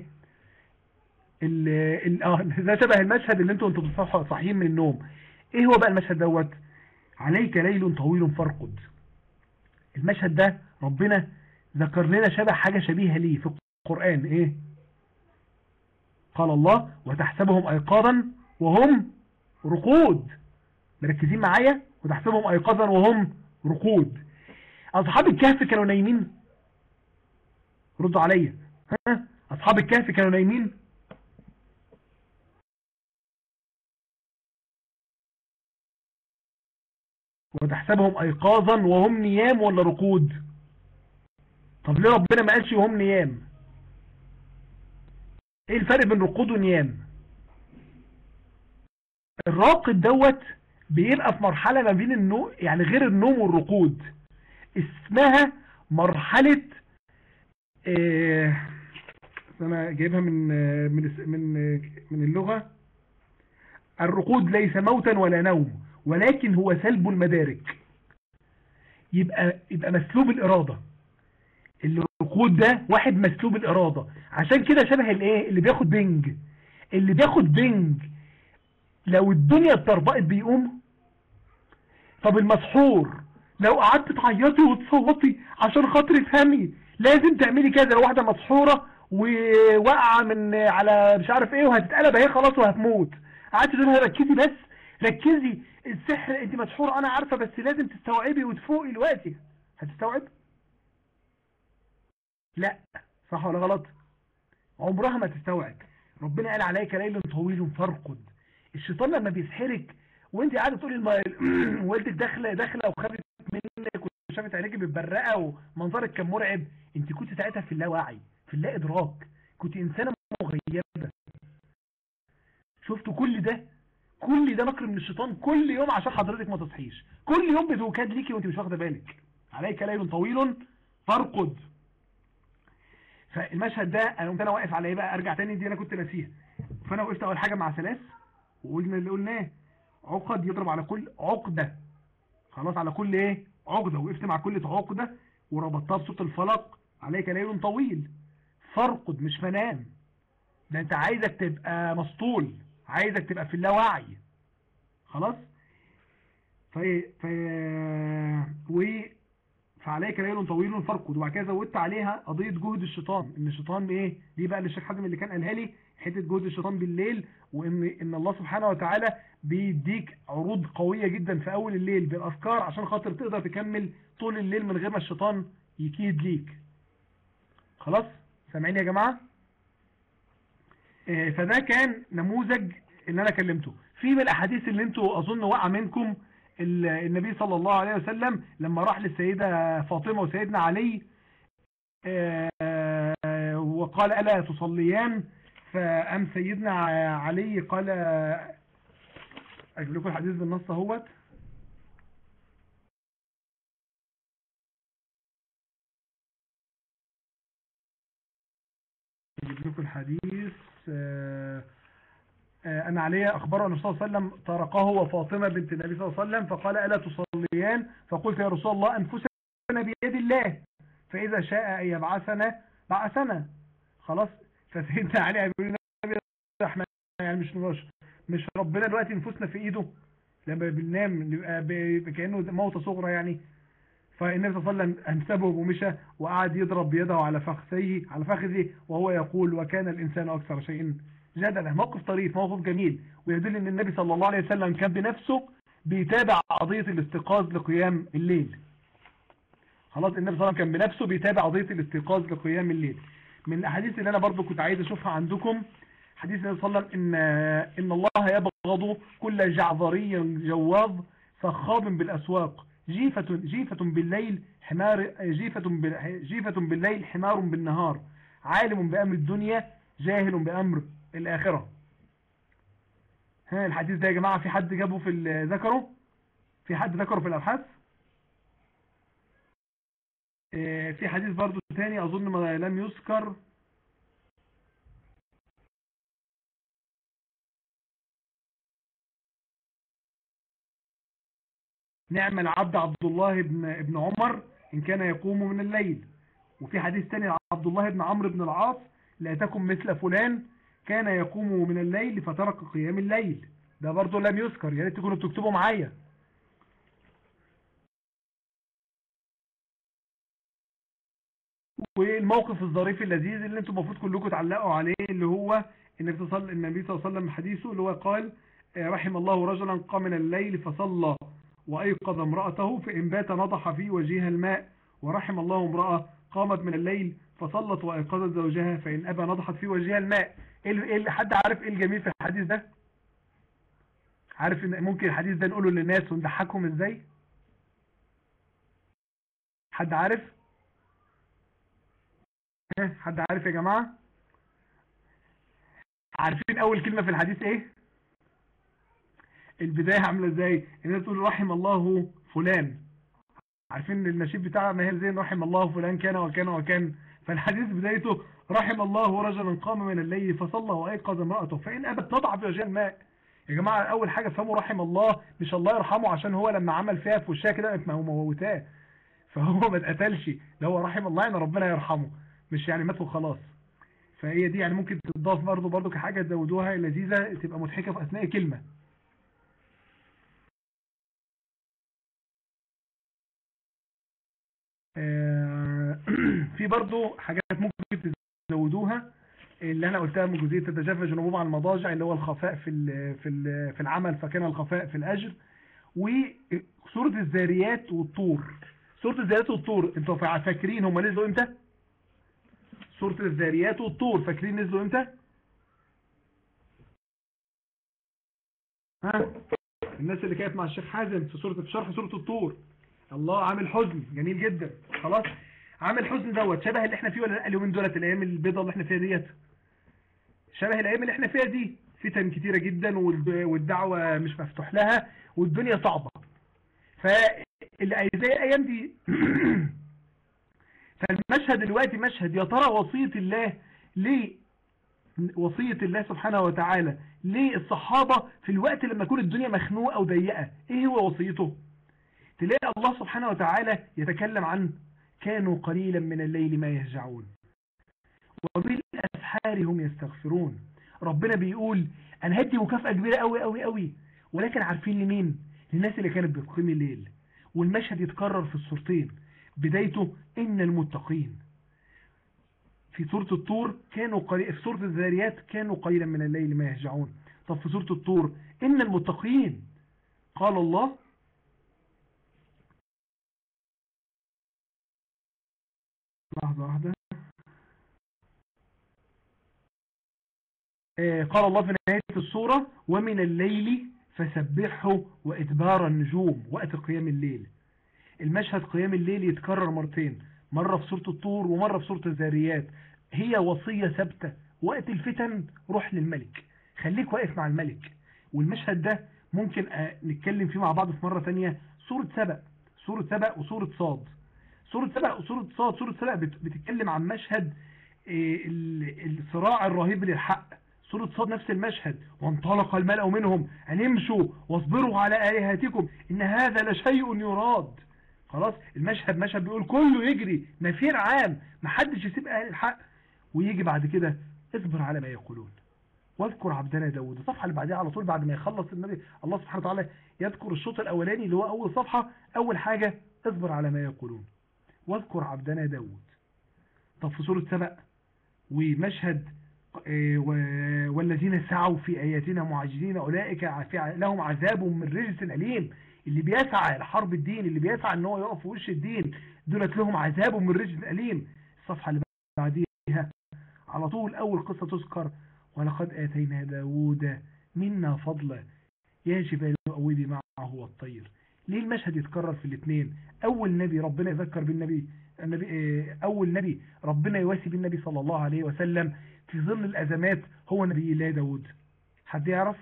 ال اه ده شبه المشهد اللي انتوا انتوا صاحيين من النوم ايه هو بقى المشهد دوت عليك ليل طويل فارقد المشهد ده ربنا ذكر لنا شبه حاجه شبيهه ليه في القرآن ايه قال الله وتحسبهم ايقاظا وهم رقود مركزين معايا وتحسبهم ايقاظا وهم رقود اصحاب الكهف كانوا نايمين ردوا عليا ها اصحاب الكهف كانوا نايمين وتحسبهم ايقاظا وهم نيام ولا رقود طب ليه ربنا ما قالش وهم نيام ايه الفرق بين رقود ونيام الراقد دوت بيبقى في مرحلة ما بين النوم يعني غير النوم والرقود اسمها مرحلة ايه انا جايبها من من من من اللغة الرقود ليس موتا ولا نوم ولكن هو سلب المدارك يبقى يبقى مسلوب الإرادة الرقود ده واحد مسلوب الإرادة عشان كده شبه الايه اللي بياخد بنج اللي بياخد بنج لو الدنيا اتطربقت بيقوم طب المسحور لو قعدت تعيطي وتصوتي عشان خاطر افهمي لازم تعملي كذا لو واحده مسحوره وواقعه من على مش عارف ايه وهتتقلب اهي خلاص وهتموت قعدت تقول لها ركزي بس ركزي السحر انت مسحوره انا عارفه بس لازم تستوعبي وتفوقي دلوقتي هتستوعب لا صح ولا غلط عمرها ما تستوعب ربنا قال عليك ليل طويل فارقد الشيطان لما بيسحرك وانت قاعده تقولي الم... والدك داخله داخله وخافت منك وشافت عينيكي متبرقه ومنظرك كان مرعب انت كنت ساعتها في اللاوعي في اللا ادراك كنت انسانه مغيبه شفتوا كل ده كل ده مكر من الشيطان كل يوم عشان حضرتك ما تصحيش كل يوم بتوكاد ليكي وانت مش واخده بالك عليك ليل طويل فارقد فالمشهد ده انا قمت انا واقف على ايه بقى ارجع تاني دي انا كنت ناسيها فانا وقفت اول حاجه مع ثلاث وقلنا اللي قلناه عقد يضرب على كل عقدة خلاص على كل ايه عقدة وقفت مع كل عقدة وربطتها بصوت الفلق عليك ليل طويل فرقد مش فنام ده انت عايزك تبقى مسطول عايزك تبقى في اللاوعي خلاص في في و فعليك ليل طويل فرقد وبعد كده زودت عليها قضيه جهد الشيطان ان الشيطان ايه دي بقى اللي الشيخ حازم اللي كان قالها لي حته جهد الشيطان بالليل وان ان الله سبحانه وتعالى بيديك عروض قويه جدا في اول الليل بالافكار عشان خاطر تقدر تكمل طول الليل من غير ما الشيطان يكيد ليك خلاص سامعين يا جماعه آه، فده كان نموذج اللي انا كلمته في من الاحاديث اللي انتوا اظن وقع منكم ال- النبي صلى الله عليه وسلم لما راح للسيدة فاطمة وسيدنا علي آه، وقال ألا تصليان فأم سيدنا علي قال أجيب لكم الحديث بالنص اهوت أجيب لكم الحديث آه، آه، أن علي أخبره النبي صلى الله عليه وسلم طرقه وفاطمة بنت النبي صلى الله عليه وسلم فقال ألا تصليان فقلت يا رسول الله أنفسنا بيد الله فإذا شاء أن يبعثنا بعثنا خلاص فسيدنا علي يقول النبي الرحمن يعني مش مش مش ربنا دلوقتي نفوسنا في ايده لما بننام نبقى ب- كأنه موتة صغرى يعني فالنبي صلى الله عليه وسلم انسبه ومشى وقعد يضرب بيده على فخذيه على فخذه وهو يقول وكان الانسان اكثر شيء جدلا موقف طريف موقف جميل ويدل ان النبي صلى الله عليه وسلم كان بنفسه بيتابع قضية الاستيقاظ لقيام الليل خلاص النبي صلى الله عليه وسلم كان بنفسه بيتابع قضية الاستيقاظ لقيام الليل من الاحاديث اللي انا برضو كنت عايز اشوفها عندكم حديث النبي صلى الله عليه وسلم ان ان الله يبغض كل جعذري جواظ صخاب بالاسواق جيفة جيفة بالليل حمار جيفة بال- جيفة بالليل حمار بالنهار عالم بأمر الدنيا جاهل بأمر الآخرة ها الحديث ده يا جماعة في حد جابه في ال- ذكره في حد ذكره في الأبحاث آه، في حديث برضو تاني أظن ما لم يذكر نعم العبد عبد الله بن ابن عمر إن كان يقوم من الليل وفي حديث تاني عبد الله بن عمرو بن العاص لا تكن مثل فلان كان يقوم من الليل فترك قيام الليل ده برضه لم يذكر يا ريت تكونوا بتكتبوا معايا والموقف الظريف اللذيذ اللي انتم المفروض كلكم تعلقوا عليه اللي هو النبي صلى النبي صلى الله عليه وسلم حديثه اللي هو قال آه، رحم الله رجلا قام من الليل فصلى وأيقظ امرأته فإن بات نضح في وجهها الماء ورحم الله امرأة قامت من الليل فصلت وأيقظت زوجها فإن أبى نضحت في وجهها الماء إيه ال- إيه ال- حد عارف إيه الجميل في الحديث ده عارف إن ممكن الحديث ده نقوله للناس ونضحكهم إزاي حد عارف ها، حد عارف يا جماعة عارفين أول كلمة في الحديث إيه البداية عاملة ازاي الناس تقول رحم الله فلان عارفين النشيد بتاع ماهر زين رحم الله فلان كان وكان وكان فالحديث بدايته رحم الله رجلا قام من الليل فصلى وايقظ امرأته فإن أبت تضع في وجه الماء يا جماعة أول حاجة فهموا رحم الله مش الله يرحمه عشان هو لما عمل فيها في وشها كده قامت موتاه فهو ما اتقتلش ده هو رحم الله يعني ربنا يرحمه مش يعني مات وخلاص فهي دي يعني ممكن تضاف برضه برضه كحاجة تزودوها لذيذة تبقى مضحكة في أثناء كلمة آه، في برضو حاجات ممكن تزودوها اللي انا قلتها من جزئيه تتجافى جنوبهم عن المضاجع اللي هو الخفاء في ال في ال في العمل فكان الخفاء في الاجر وسوره الذاريات والطور سوره الذاريات والطور انتوا فا- فاكرين هم نزلوا امتى سوره الذاريات والطور فاكرين نزلوا امتى ها الناس اللي كانت مع الشيخ حازم في سوره في شرح سوره الطور الله عامل حزن جميل جدا خلاص عامل حزن دوت شبه اللي احنا فيه ولا لا اليومين دولت الايام البيضاء اللي احنا فيها ديت شبه الايام اللي احنا فيها دي فتن كتيره جدا والد- والدعوه مش مفتوح لها والدنيا صعبه فاللي زي الايام دي فالمشهد دلوقتي مشهد يا ترى وصيه الله ليه وصية الله سبحانه وتعالى للصحابة في الوقت لما يكون الدنيا مخنوقة وضيقة ايه هو وصيته تلاقي الله سبحانه وتعالى يتكلم عن كانوا قليلا من الليل ما يهجعون وبالأسحار هم يستغفرون ربنا بيقول انا هدي مكافأة كبيرة قوي قوي قوي ولكن عارفين لمين للناس اللي كانت بتقيم الليل والمشهد يتكرر في الصورتين بدايته إن المتقين في سورة الطور كانوا قليل في سورة الذاريات كانوا قليلا من الليل ما يهجعون طب في سورة الطور إن المتقين قال الله لحظة واحدة آه، قال الله في نهاية السورة ومن الليل فسبحه وإدبار النجوم وقت قيام الليل المشهد قيام الليل يتكرر مرتين مرة في سورة الطور ومرة في سورة الذاريات هي وصية ثابتة وقت الفتن روح للملك خليك واقف مع الملك والمشهد ده ممكن آه، نتكلم فيه مع بعض في مرة تانية سورة سبأ سورة سبأ وسورة صاد سورة سبأ وسورة صاد سورة سبأ بت- بتتكلم عن مشهد آه، ال- الصراع الرهيب للحق سورة صاد نفس المشهد وانطلق الملأ منهم أن امشوا واصبروا على آلهتكم إن هذا لشيء يراد خلاص المشهد مشهد بيقول كله يجري نفير عام محدش يسيب أهل الحق ويجي بعد كده اصبر على ما يقولون واذكر عبدنا داود الصفحة اللي بعدها على طول بعد ما يخلص النبي الله سبحانه وتعالى يذكر الشوط الأولاني اللي هو أول صفحة أول حاجة اصبر على ما يقولون واذكر عبدنا داود طب في سورة سبأ ومشهد آه، و- والذين سعوا في آياتنا معجزين أولئك في- لهم عذاب من رجس أليم اللي بيسعى لحرب الدين اللي بيسعى ان هو يقف في وش الدين دولت لهم عذاب من رجس أليم الصفحة اللي بعديها على طول أول قصة تذكر ولقد آتينا داود منا فضلا يا جبال أوبي معه والطير ليه المشهد يتكرر في الاثنين أول نبي ربنا يذكر بالنبي النبي آه، أول نبي ربنا يواسي بالنبي صلى الله عليه وسلم في ظل الأزمات هو نبي الله داود حد يعرف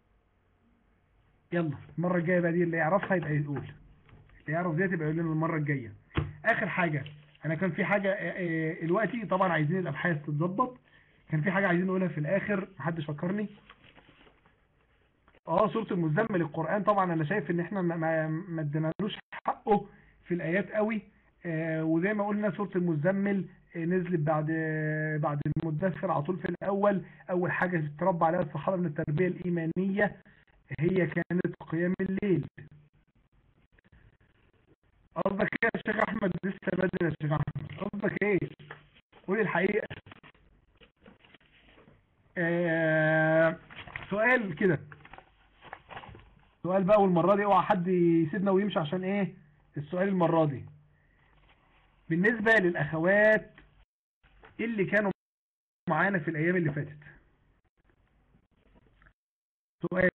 يلا المرة الجاية بقى دي اللي يعرفها يبقى يقول اللي يعرف دي تبقى يقول لنا المرة الجاية آخر حاجة أنا كان في حاجة آه، آه، دلوقتي طبعا عايزين الأبحاث تتظبط كان في حاجة عايزين نقولها في الآخر محدش فكرني اه سورة المزمل القرآن طبعا انا شايف ان احنا ما- ما ما ادينالوش حقه في الايات قوي آه وزي ما قلنا سورة المزمل آه نزلت بعد آه بعد المدثر على طول في الاول اول حاجة تربى عليها الصحابة من التربية الايمانية هي كانت قيام الليل قصدك ايه يا شيخ احمد لسه بدري يا شيخ احمد قصدك ايه قولي الحقيقة آه سؤال كده سؤال بقى والمرة دي اوعى حد يسيبنا ويمشي عشان ايه السؤال المرة دي بالنسبة للاخوات اللي كانوا معانا في الايام اللي فاتت سؤال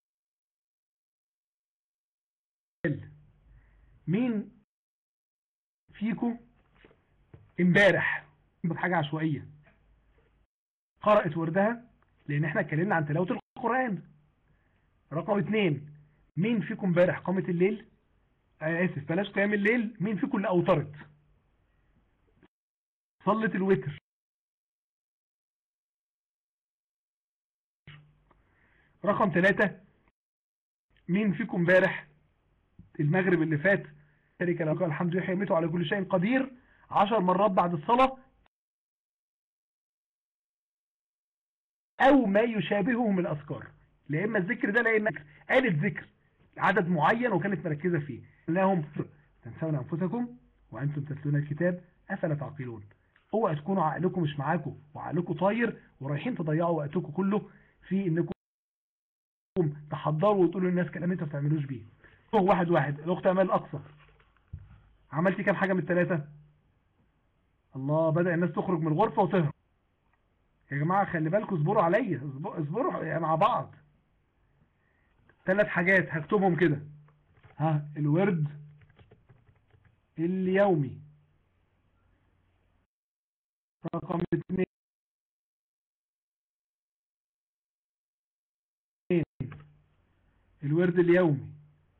مين فيكم امبارح بحاجة عشوائية قرأت وردها لان احنا اتكلمنا عن تلاوة القرآن رقم اتنين مين فيكم امبارح قامت الليل آه اسف بلاش قيام الليل مين فيكم اللي اوترت صلت الوتر رقم ثلاثة مين فيكم امبارح المغرب اللي فات ذلك لو قال الحمد لله يميته على كل شيء قدير عشر مرات بعد الصلاة او ما يشابهه من الاذكار لا اما الذكر ده لا اما قالت ذكر عدد معين وكانت مركزة فيه لهم تنسون انفسكم وانتم تتلون الكتاب افلا تعقلون اوعى تكونوا عقلكم مش معاكم وعقلكم طاير ورايحين تضيعوا وقتكم كله في انكم تحضروا وتقولوا للناس كلام انتوا ما بتعملوش بيه هو واحد واحد الاخت امال الاقصى عملتي كام حاجة من الثلاثة الله بدأ الناس تخرج من الغرفة وتهرب يا جماعة خلي بالكم اصبروا عليا اصبروا- اصبروا مع بعض ثلاث حاجات هكتبهم كده ها الورد اليومي رقم اثنين الورد اليومي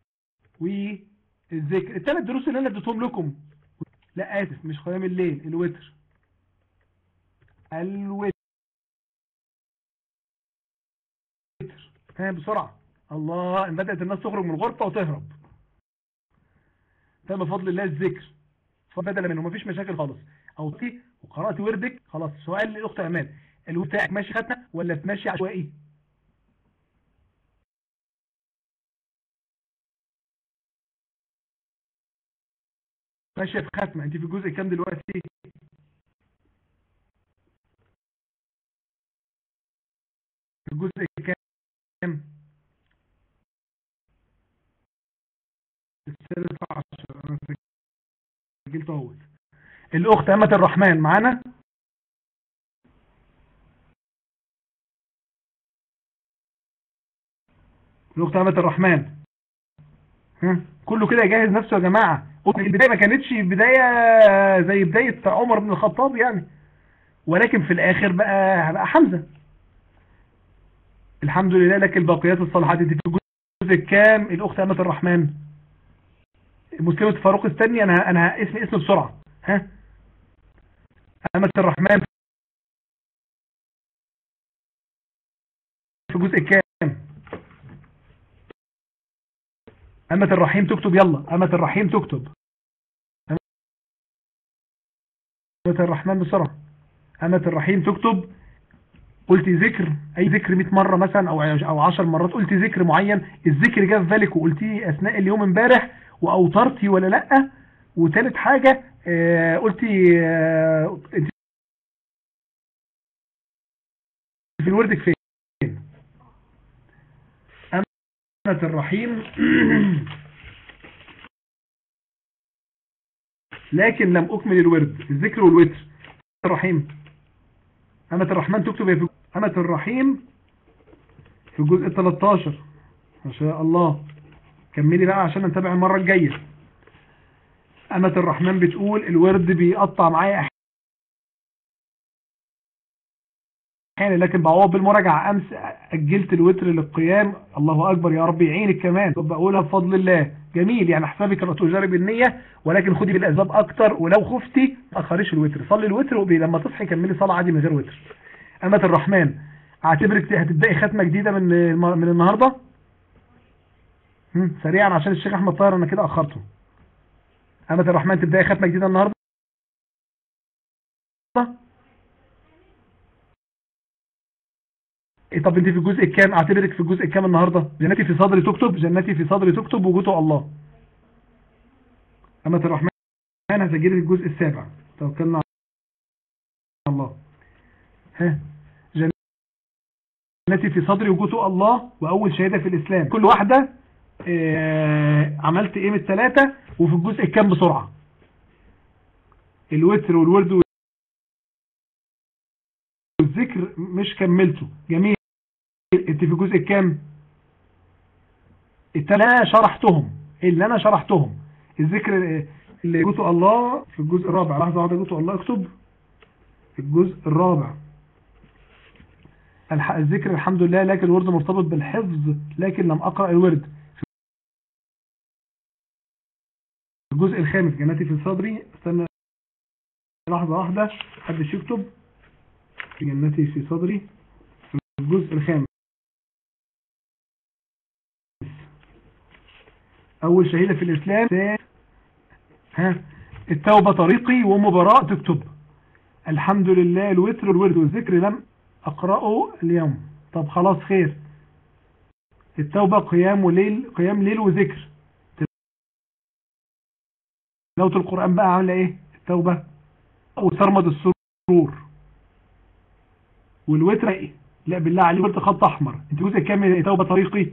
والذكر الثلاث دروس اللي انا اديتهم لكم لا اسف مش قيام الليل الوتر الوتر ها بسرعة الله ان بدأت الناس تخرج من الغرفة وتهرب تم بفضل الله الذكر فبدل منه مفيش مشاكل خالص او تي وقرأت وردك خلاص سؤال للأخت أمان الورد بتاعك ماشي ختمة ولا ماشي عشوائي ماشية في ختمة انت في الجزء كام دلوقتي في الجزء كام الثالث عشر انا سجلت اهوت الاخت امة الرحمن معانا الاخت امة الرحمن ها كله كده يجهز نفسه يا جماعة البداية ما كانتش بداية زي بداية عمر بن الخطاب يعني ولكن في الاخر بقى بقى حمزة الحمد لله لك الباقيات الصالحات دي في الجزء الكام الاخت امة الرحمن مسلمة فاروق استني انا انا اسمي اسم بسرعة ها امة الرحمن في الجزء الكام أمة الرحيم تكتب يلا أمة الرحيم تكتب أمة الرحمن بسرعة أمة الرحيم تكتب قلت ذكر أي ذكر 100 مرة مثلا أو أو 10 مرات قلت ذكر معين الذكر جه في بالك وقلتيه أثناء اليوم امبارح وأوترتي ولا لأ وثالث حاجة آه قلتي آه انت في وردك فين أمة الرحيم لكن لم أكمل الورد الذكر والوتر الرحيم أمة الرحمن تكتب في أمة الرحيم في الجزء 13 ما شاء الله كملي بقى عشان نتابع المرة الجاية أمة الرحمن بتقول الورد بيقطع معايا احيانا لكن بعوض بالمراجعة امس اجلت الوتر للقيام الله اكبر يا رب يعينك كمان طب بقولها بفضل الله جميل يعني حسابك انك تجرب النية ولكن خدي بالاسباب اكتر ولو خفتي ما تاخريش الوتر صلي الوتر ولما تصحي كملي صلاة عادي من غير وتر امة الرحمن اعتبرك هتبدأي ختمة جديدة من من النهاردة سريعا عشان الشيخ احمد طاهر انا كده اخرته امة الرحمن تبدأي ختمة جديدة النهاردة طب انت في الجزء الكام اعتبرك في الجزء الكام النهاردة جنتي في صدري تكتب جنتي في صدري تكتب وجوته الله أمة الرحمن هسجل الجزء السابع توكلنا على الله ها جنتي في صدري وجوته الله وأول شهادة في الإسلام كل واحدة اه عملت ايه من الثلاثة وفي الجزء الكام بسرعة الوتر والورد والذكر مش كملته جميل انت في الجزء الكام التلاته شرحتهم اللي انا شرحتهم الذكر اللي جزء الله في الجزء الرابع لحظة واحدة جزء الله اكتب في الجزء الرابع الذكر الحمد لله لكن الورد مرتبط بالحفظ لكن لم اقرأ الورد في الجزء الخامس جناتي في صدري استنى لحظة واحدة محدش يكتب في جنتي في صدري في الجزء الخامس أول شهيدة في الإسلام ها التوبة طريقي ومبراء تكتب الحمد لله الوتر والورد والذكر لم أقرأه اليوم طب خلاص خير التوبة قيام وليل قيام ليل وذكر تلاوة القرآن بقى عاملة ايه التوبة وسرمد السرور والوتر ايه لا بالله عليك قلت خط احمر انت جزء كام توبة طريقي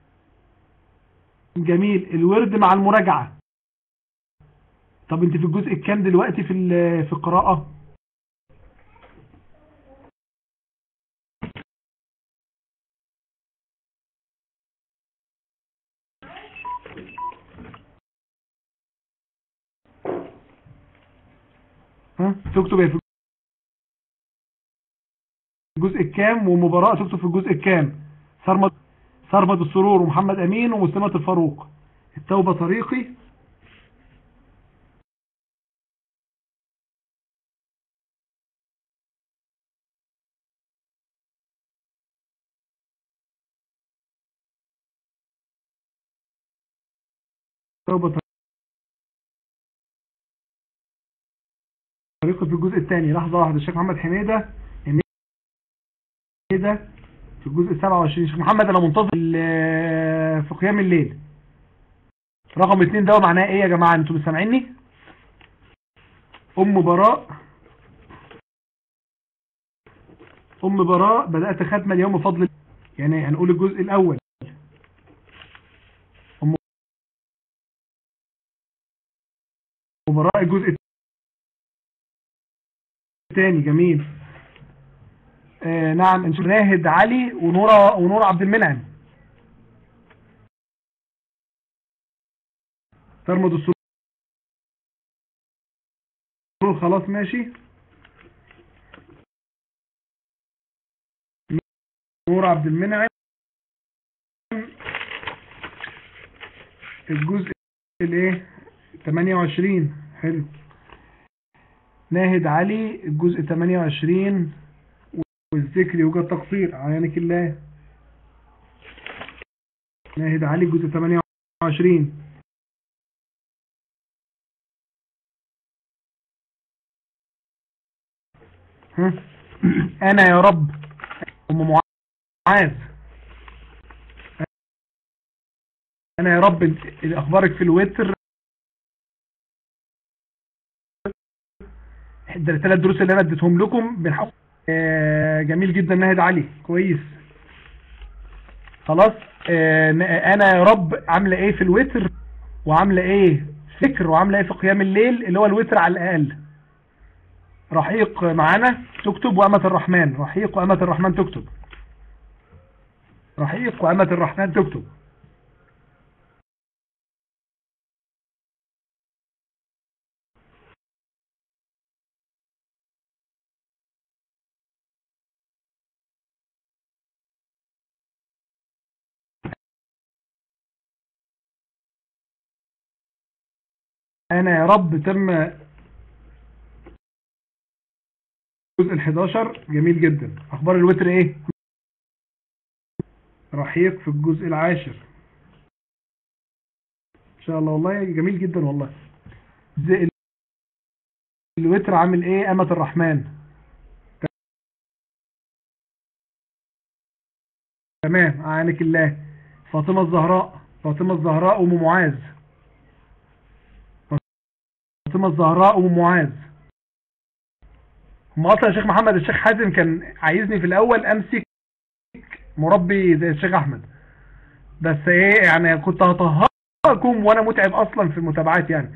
جميل الورد مع المراجعة طب انت في الجزء الكام دلوقتي في في القراءة ها تكتب ايه في الجزء الكام ومباراة تكتب في الجزء الكام سرمد سرمد السرور ومحمد أمين ومسلمة الفاروق التوبة طريقي توبة طريقة في الجزء الثاني لحظة واحدة الشيخ محمد حميدة حميدة في الجزء 27 الشيخ محمد انا منتظر ال- في قيام الليل رقم اتنين ده معناه ايه يا جماعة انتوا مش سامعيني ام براء ام براء بدأت ختم اليوم بفضل يعني هنقول الجزء الاول ام براء الجزء الثاني جميل آه نعم إن شاء الله. راهد علي ونورة ونورة عبد المنعم ترمد السرور خلاص ماشي نور عبد المنعم الجزء الايه 28 حلو ناهد علي الجزء 28 والذكر يوجد تقصير عينك الله ناهد علي الجزء 28 ها انا يا رب ام معاذ انا يا رب ال- اخبارك في الوتر ده الثلاث دروس اللي انا اديتهم لكم بنحاول آه، جميل جدا ناهد علي كويس خلاص آه، ن- انا يا رب عامله ايه في الوتر وعامله ايه فكر وعامله ايه في قيام الليل اللي هو الوتر على الاقل رحيق معانا تكتب وأمة الرحمن رحيق وأمة الرحمن تكتب رحيق وأمة الرحمن تكتب أنا يا رب تم الجزء ال11 جميل جدا أخبار الوتر إيه رحيق في الجزء العاشر إن شاء الله والله جميل جدا والله زي الوتر عامل إيه أمة الرحمن تمام أعانك الله فاطمة الزهراء فاطمة الزهراء أم معاذ فاطمة الزهراء أم معاذ هم اصلا الشيخ محمد الشيخ حازم كان عايزني في الاول امسك مربي زي الشيخ احمد بس ايه يعني كنت هطهقكم وانا متعب اصلا في المتابعات يعني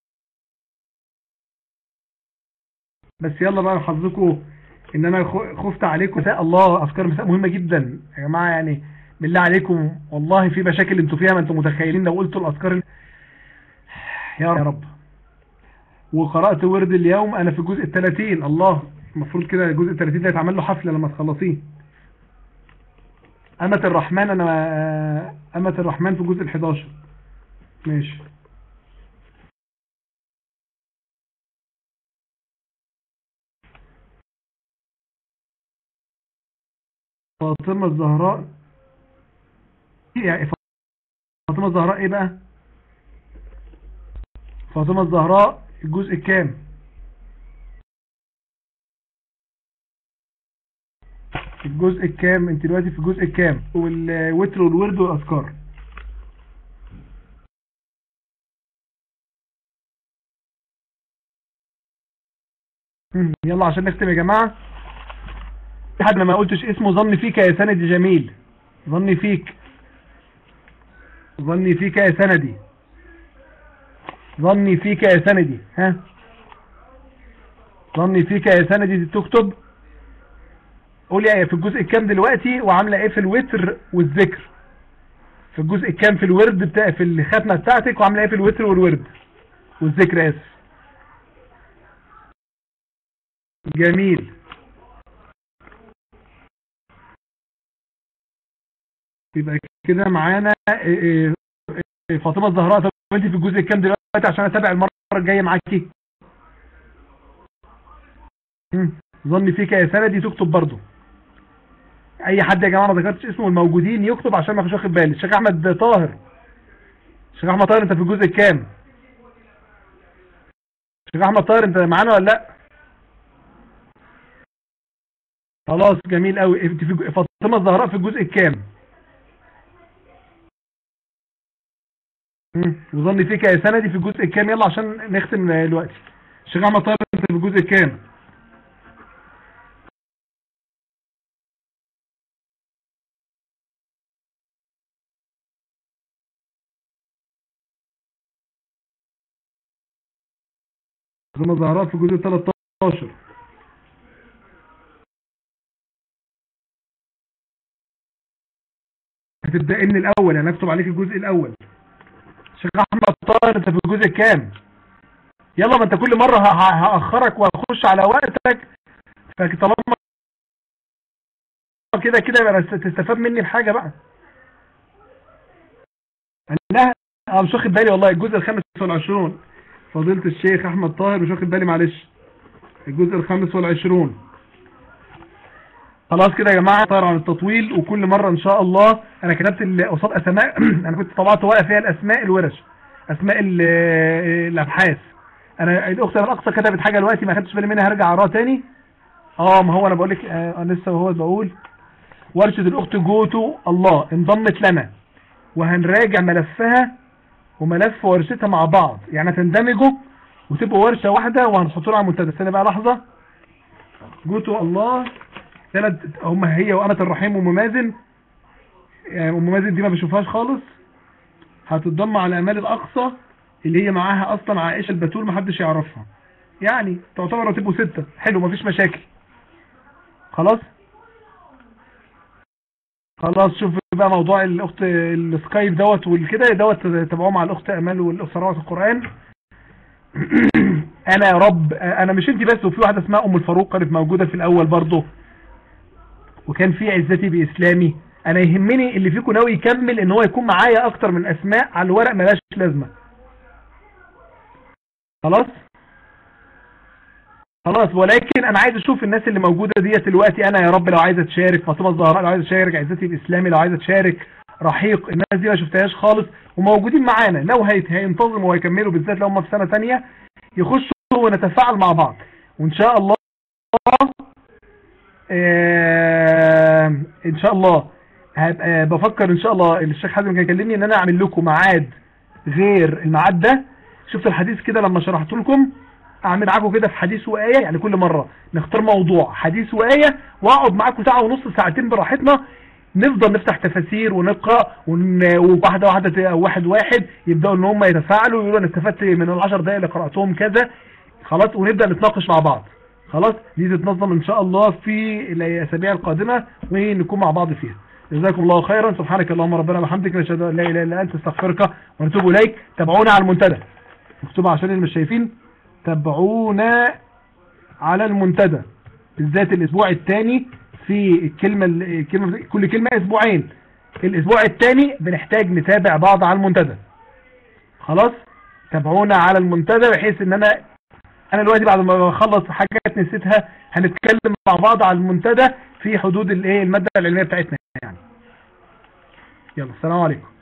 بس يلا بقى حظكم ان انا خ- خفت عليكم مساء الله افكار المساء مهمه جدا يا جماعه يعني بالله عليكم والله في مشاكل انتوا فيها ما انتوا متخيلين لو قلتوا الاذكار ال- يا رب وقرأت ورد اليوم أنا في الجزء الثلاثين الله المفروض كده الجزء الثلاثين ده يتعمل له حفلة لما تخلصيه أمة الرحمن أنا أمة الرحمن في الجزء الحداشر ماشي فاطمة الزهراء يعني فاطمة الزهراء ايه بقى فاطمة الزهراء الجزء الكام الجزء الكام انت دلوقتي في الجزء الكام والوتر والورد والاذكار مم، يلا عشان نختم يا جماعة في حد ما قلتش اسمه ظني فيك يا سندي جميل ظني فيك ظني فيك يا سندي ظني فيك يا سندي ها ظني فيك يا سندي تكتب قول لي في الجزء الكام دلوقتي وعامله ايه في الوتر والذكر في الجزء الكام في الورد بتاع في الختمه بتاعتك وعامله ايه في الوتر والورد والذكر اسف جميل يبقى كده معانا إيه إيه فاطمه الزهراء طب انت في الجزء الكام دلوقتي عشان اتابع المره الجايه معاكي مم. ظني فيك يا سندي تكتب برضو اي حد يا جماعه ما ذكرتش اسمه الموجودين يكتب عشان ما فيش واخد بالي الشيخ احمد طاهر شيخ احمد طاهر انت في الجزء الكام شيخ احمد طاهر انت معانا ولا لا خلاص جميل قوي انت في فاطمه الزهراء في الجزء الكام مم. وظني فيك يا سندي في الجزء الكام يلا عشان نختم دلوقتي شيخ احمد طاهر انت في الجزء الكام فاطمه الزهراء في الجزء 13 هتبدأ من الاول يعني اكتب عليك الجزء الاول شيخ احمد طاهر انت في الجزء الكام يلا ما انت كل مرة ه- ه- هاخرك واخش على وقتك فطالما كده كده يبقى بس تستفاد مني بحاجة بقى لا انا مش واخد بالي والله الجزء الخامس والعشرون فضيلة الشيخ احمد طاهر مش واخد بالي معلش الجزء الخامس والعشرون خلاص كده يا جماعة طاهر عن التطويل وكل مرة ان شاء الله انا كتبت ال- قصاد اسماء انا كنت طبعت ورقة فيها الاسماء الورش اسماء ال- الابحاث انا الاخت الاقصى كتبت حاجة دلوقتي ما خدتش بالي منها هرجع اقراها تاني اه ما هو انا بقول لك آه انا لسه وهو بقول ورشة الاخت جوتو الله انضمت لنا وهنراجع ملفها وملف ورشتها مع بعض يعني هتندمجوا وتبقوا ورشة واحدة وهنحطوا لها على المنتدى استنى بقى لحظة جوتو الله ثلاث هم هي وأمة الرحيم وأم مازن يعني أم مازن دي ما بشوفهاش خالص هتتضم على أمال الأقصى اللي هي معاها أصلا عائشة البتول محدش يعرفها يعني تعتبر هتبقوا ستة حلو مفيش مشاكل خلاص خلاص شوف بقى موضوع الاخت السكايب دوت والكده دوت تابعوه مع الاخت امال والاخت روعه القران انا يا رب انا مش انت بس وفي واحده اسمها ام الفاروق كانت موجوده في الاول برضه وكان في عزتي باسلامي انا يهمني اللي فيكم ناوي يكمل ان هو يكون معايا اكتر من اسماء على الورق ملاش لازمه خلاص خلاص ولكن انا عايز اشوف الناس اللي موجودة ديت دلوقتي انا يا رب لو عايزة تشارك فاطمة الزهراء لو عايزة تشارك عزتي الاسلامي لو عايزة تشارك رحيق الناس دي ما شفتهاش خالص وموجودين معانا لو هيت- هينتظموا وهيكملوا بالذات لو هم في سنة تانية يخشوا ونتفاعل مع بعض وان شاء الله آه، ان شاء الله هبقى بفكر ان شاء الله الشيخ حازم كان يكلمني ان انا اعمل لكم ميعاد غير الميعاد ده شفت الحديث كده لما شرحت لكم اعمل معاكم كده في حديث وآية يعني كل مرة نختار موضوع حديث وآية واقعد معاكم ساعة ونص ساعتين براحتنا نفضل نفتح تفاسير ونقرأ ون- وواحدة واحدة ت- أو واحد واحد يبدأوا ان هم يتفاعلوا يقولوا انا استفدت من العشر دقايق اللي قرأتهم كذا خلاص ونبدأ نتناقش مع بعض خلاص دي تتنظم ان شاء الله في الاسابيع القادمة ونكون مع بعض فيها جزاكم الله خيرا سبحانك اللهم ربنا وبحمدك نشهد ان لا اله الا انت استغفرك ونتوب اليك تابعونا على المنتدى مكتوبة عشان اللي مش شايفين تابعونا على المنتدى بالذات الاسبوع الثاني في الكلمة الكلمة كل كلمة اسبوعين الاسبوع الثاني بنحتاج نتابع بعض على المنتدى خلاص تابعونا على المنتدى بحيث ان انا انا دلوقتي بعد ما بخلص حاجات نسيتها هنتكلم مع بعض على المنتدى في حدود الايه المادة العلمية بتاعتنا يعني يلا السلام عليكم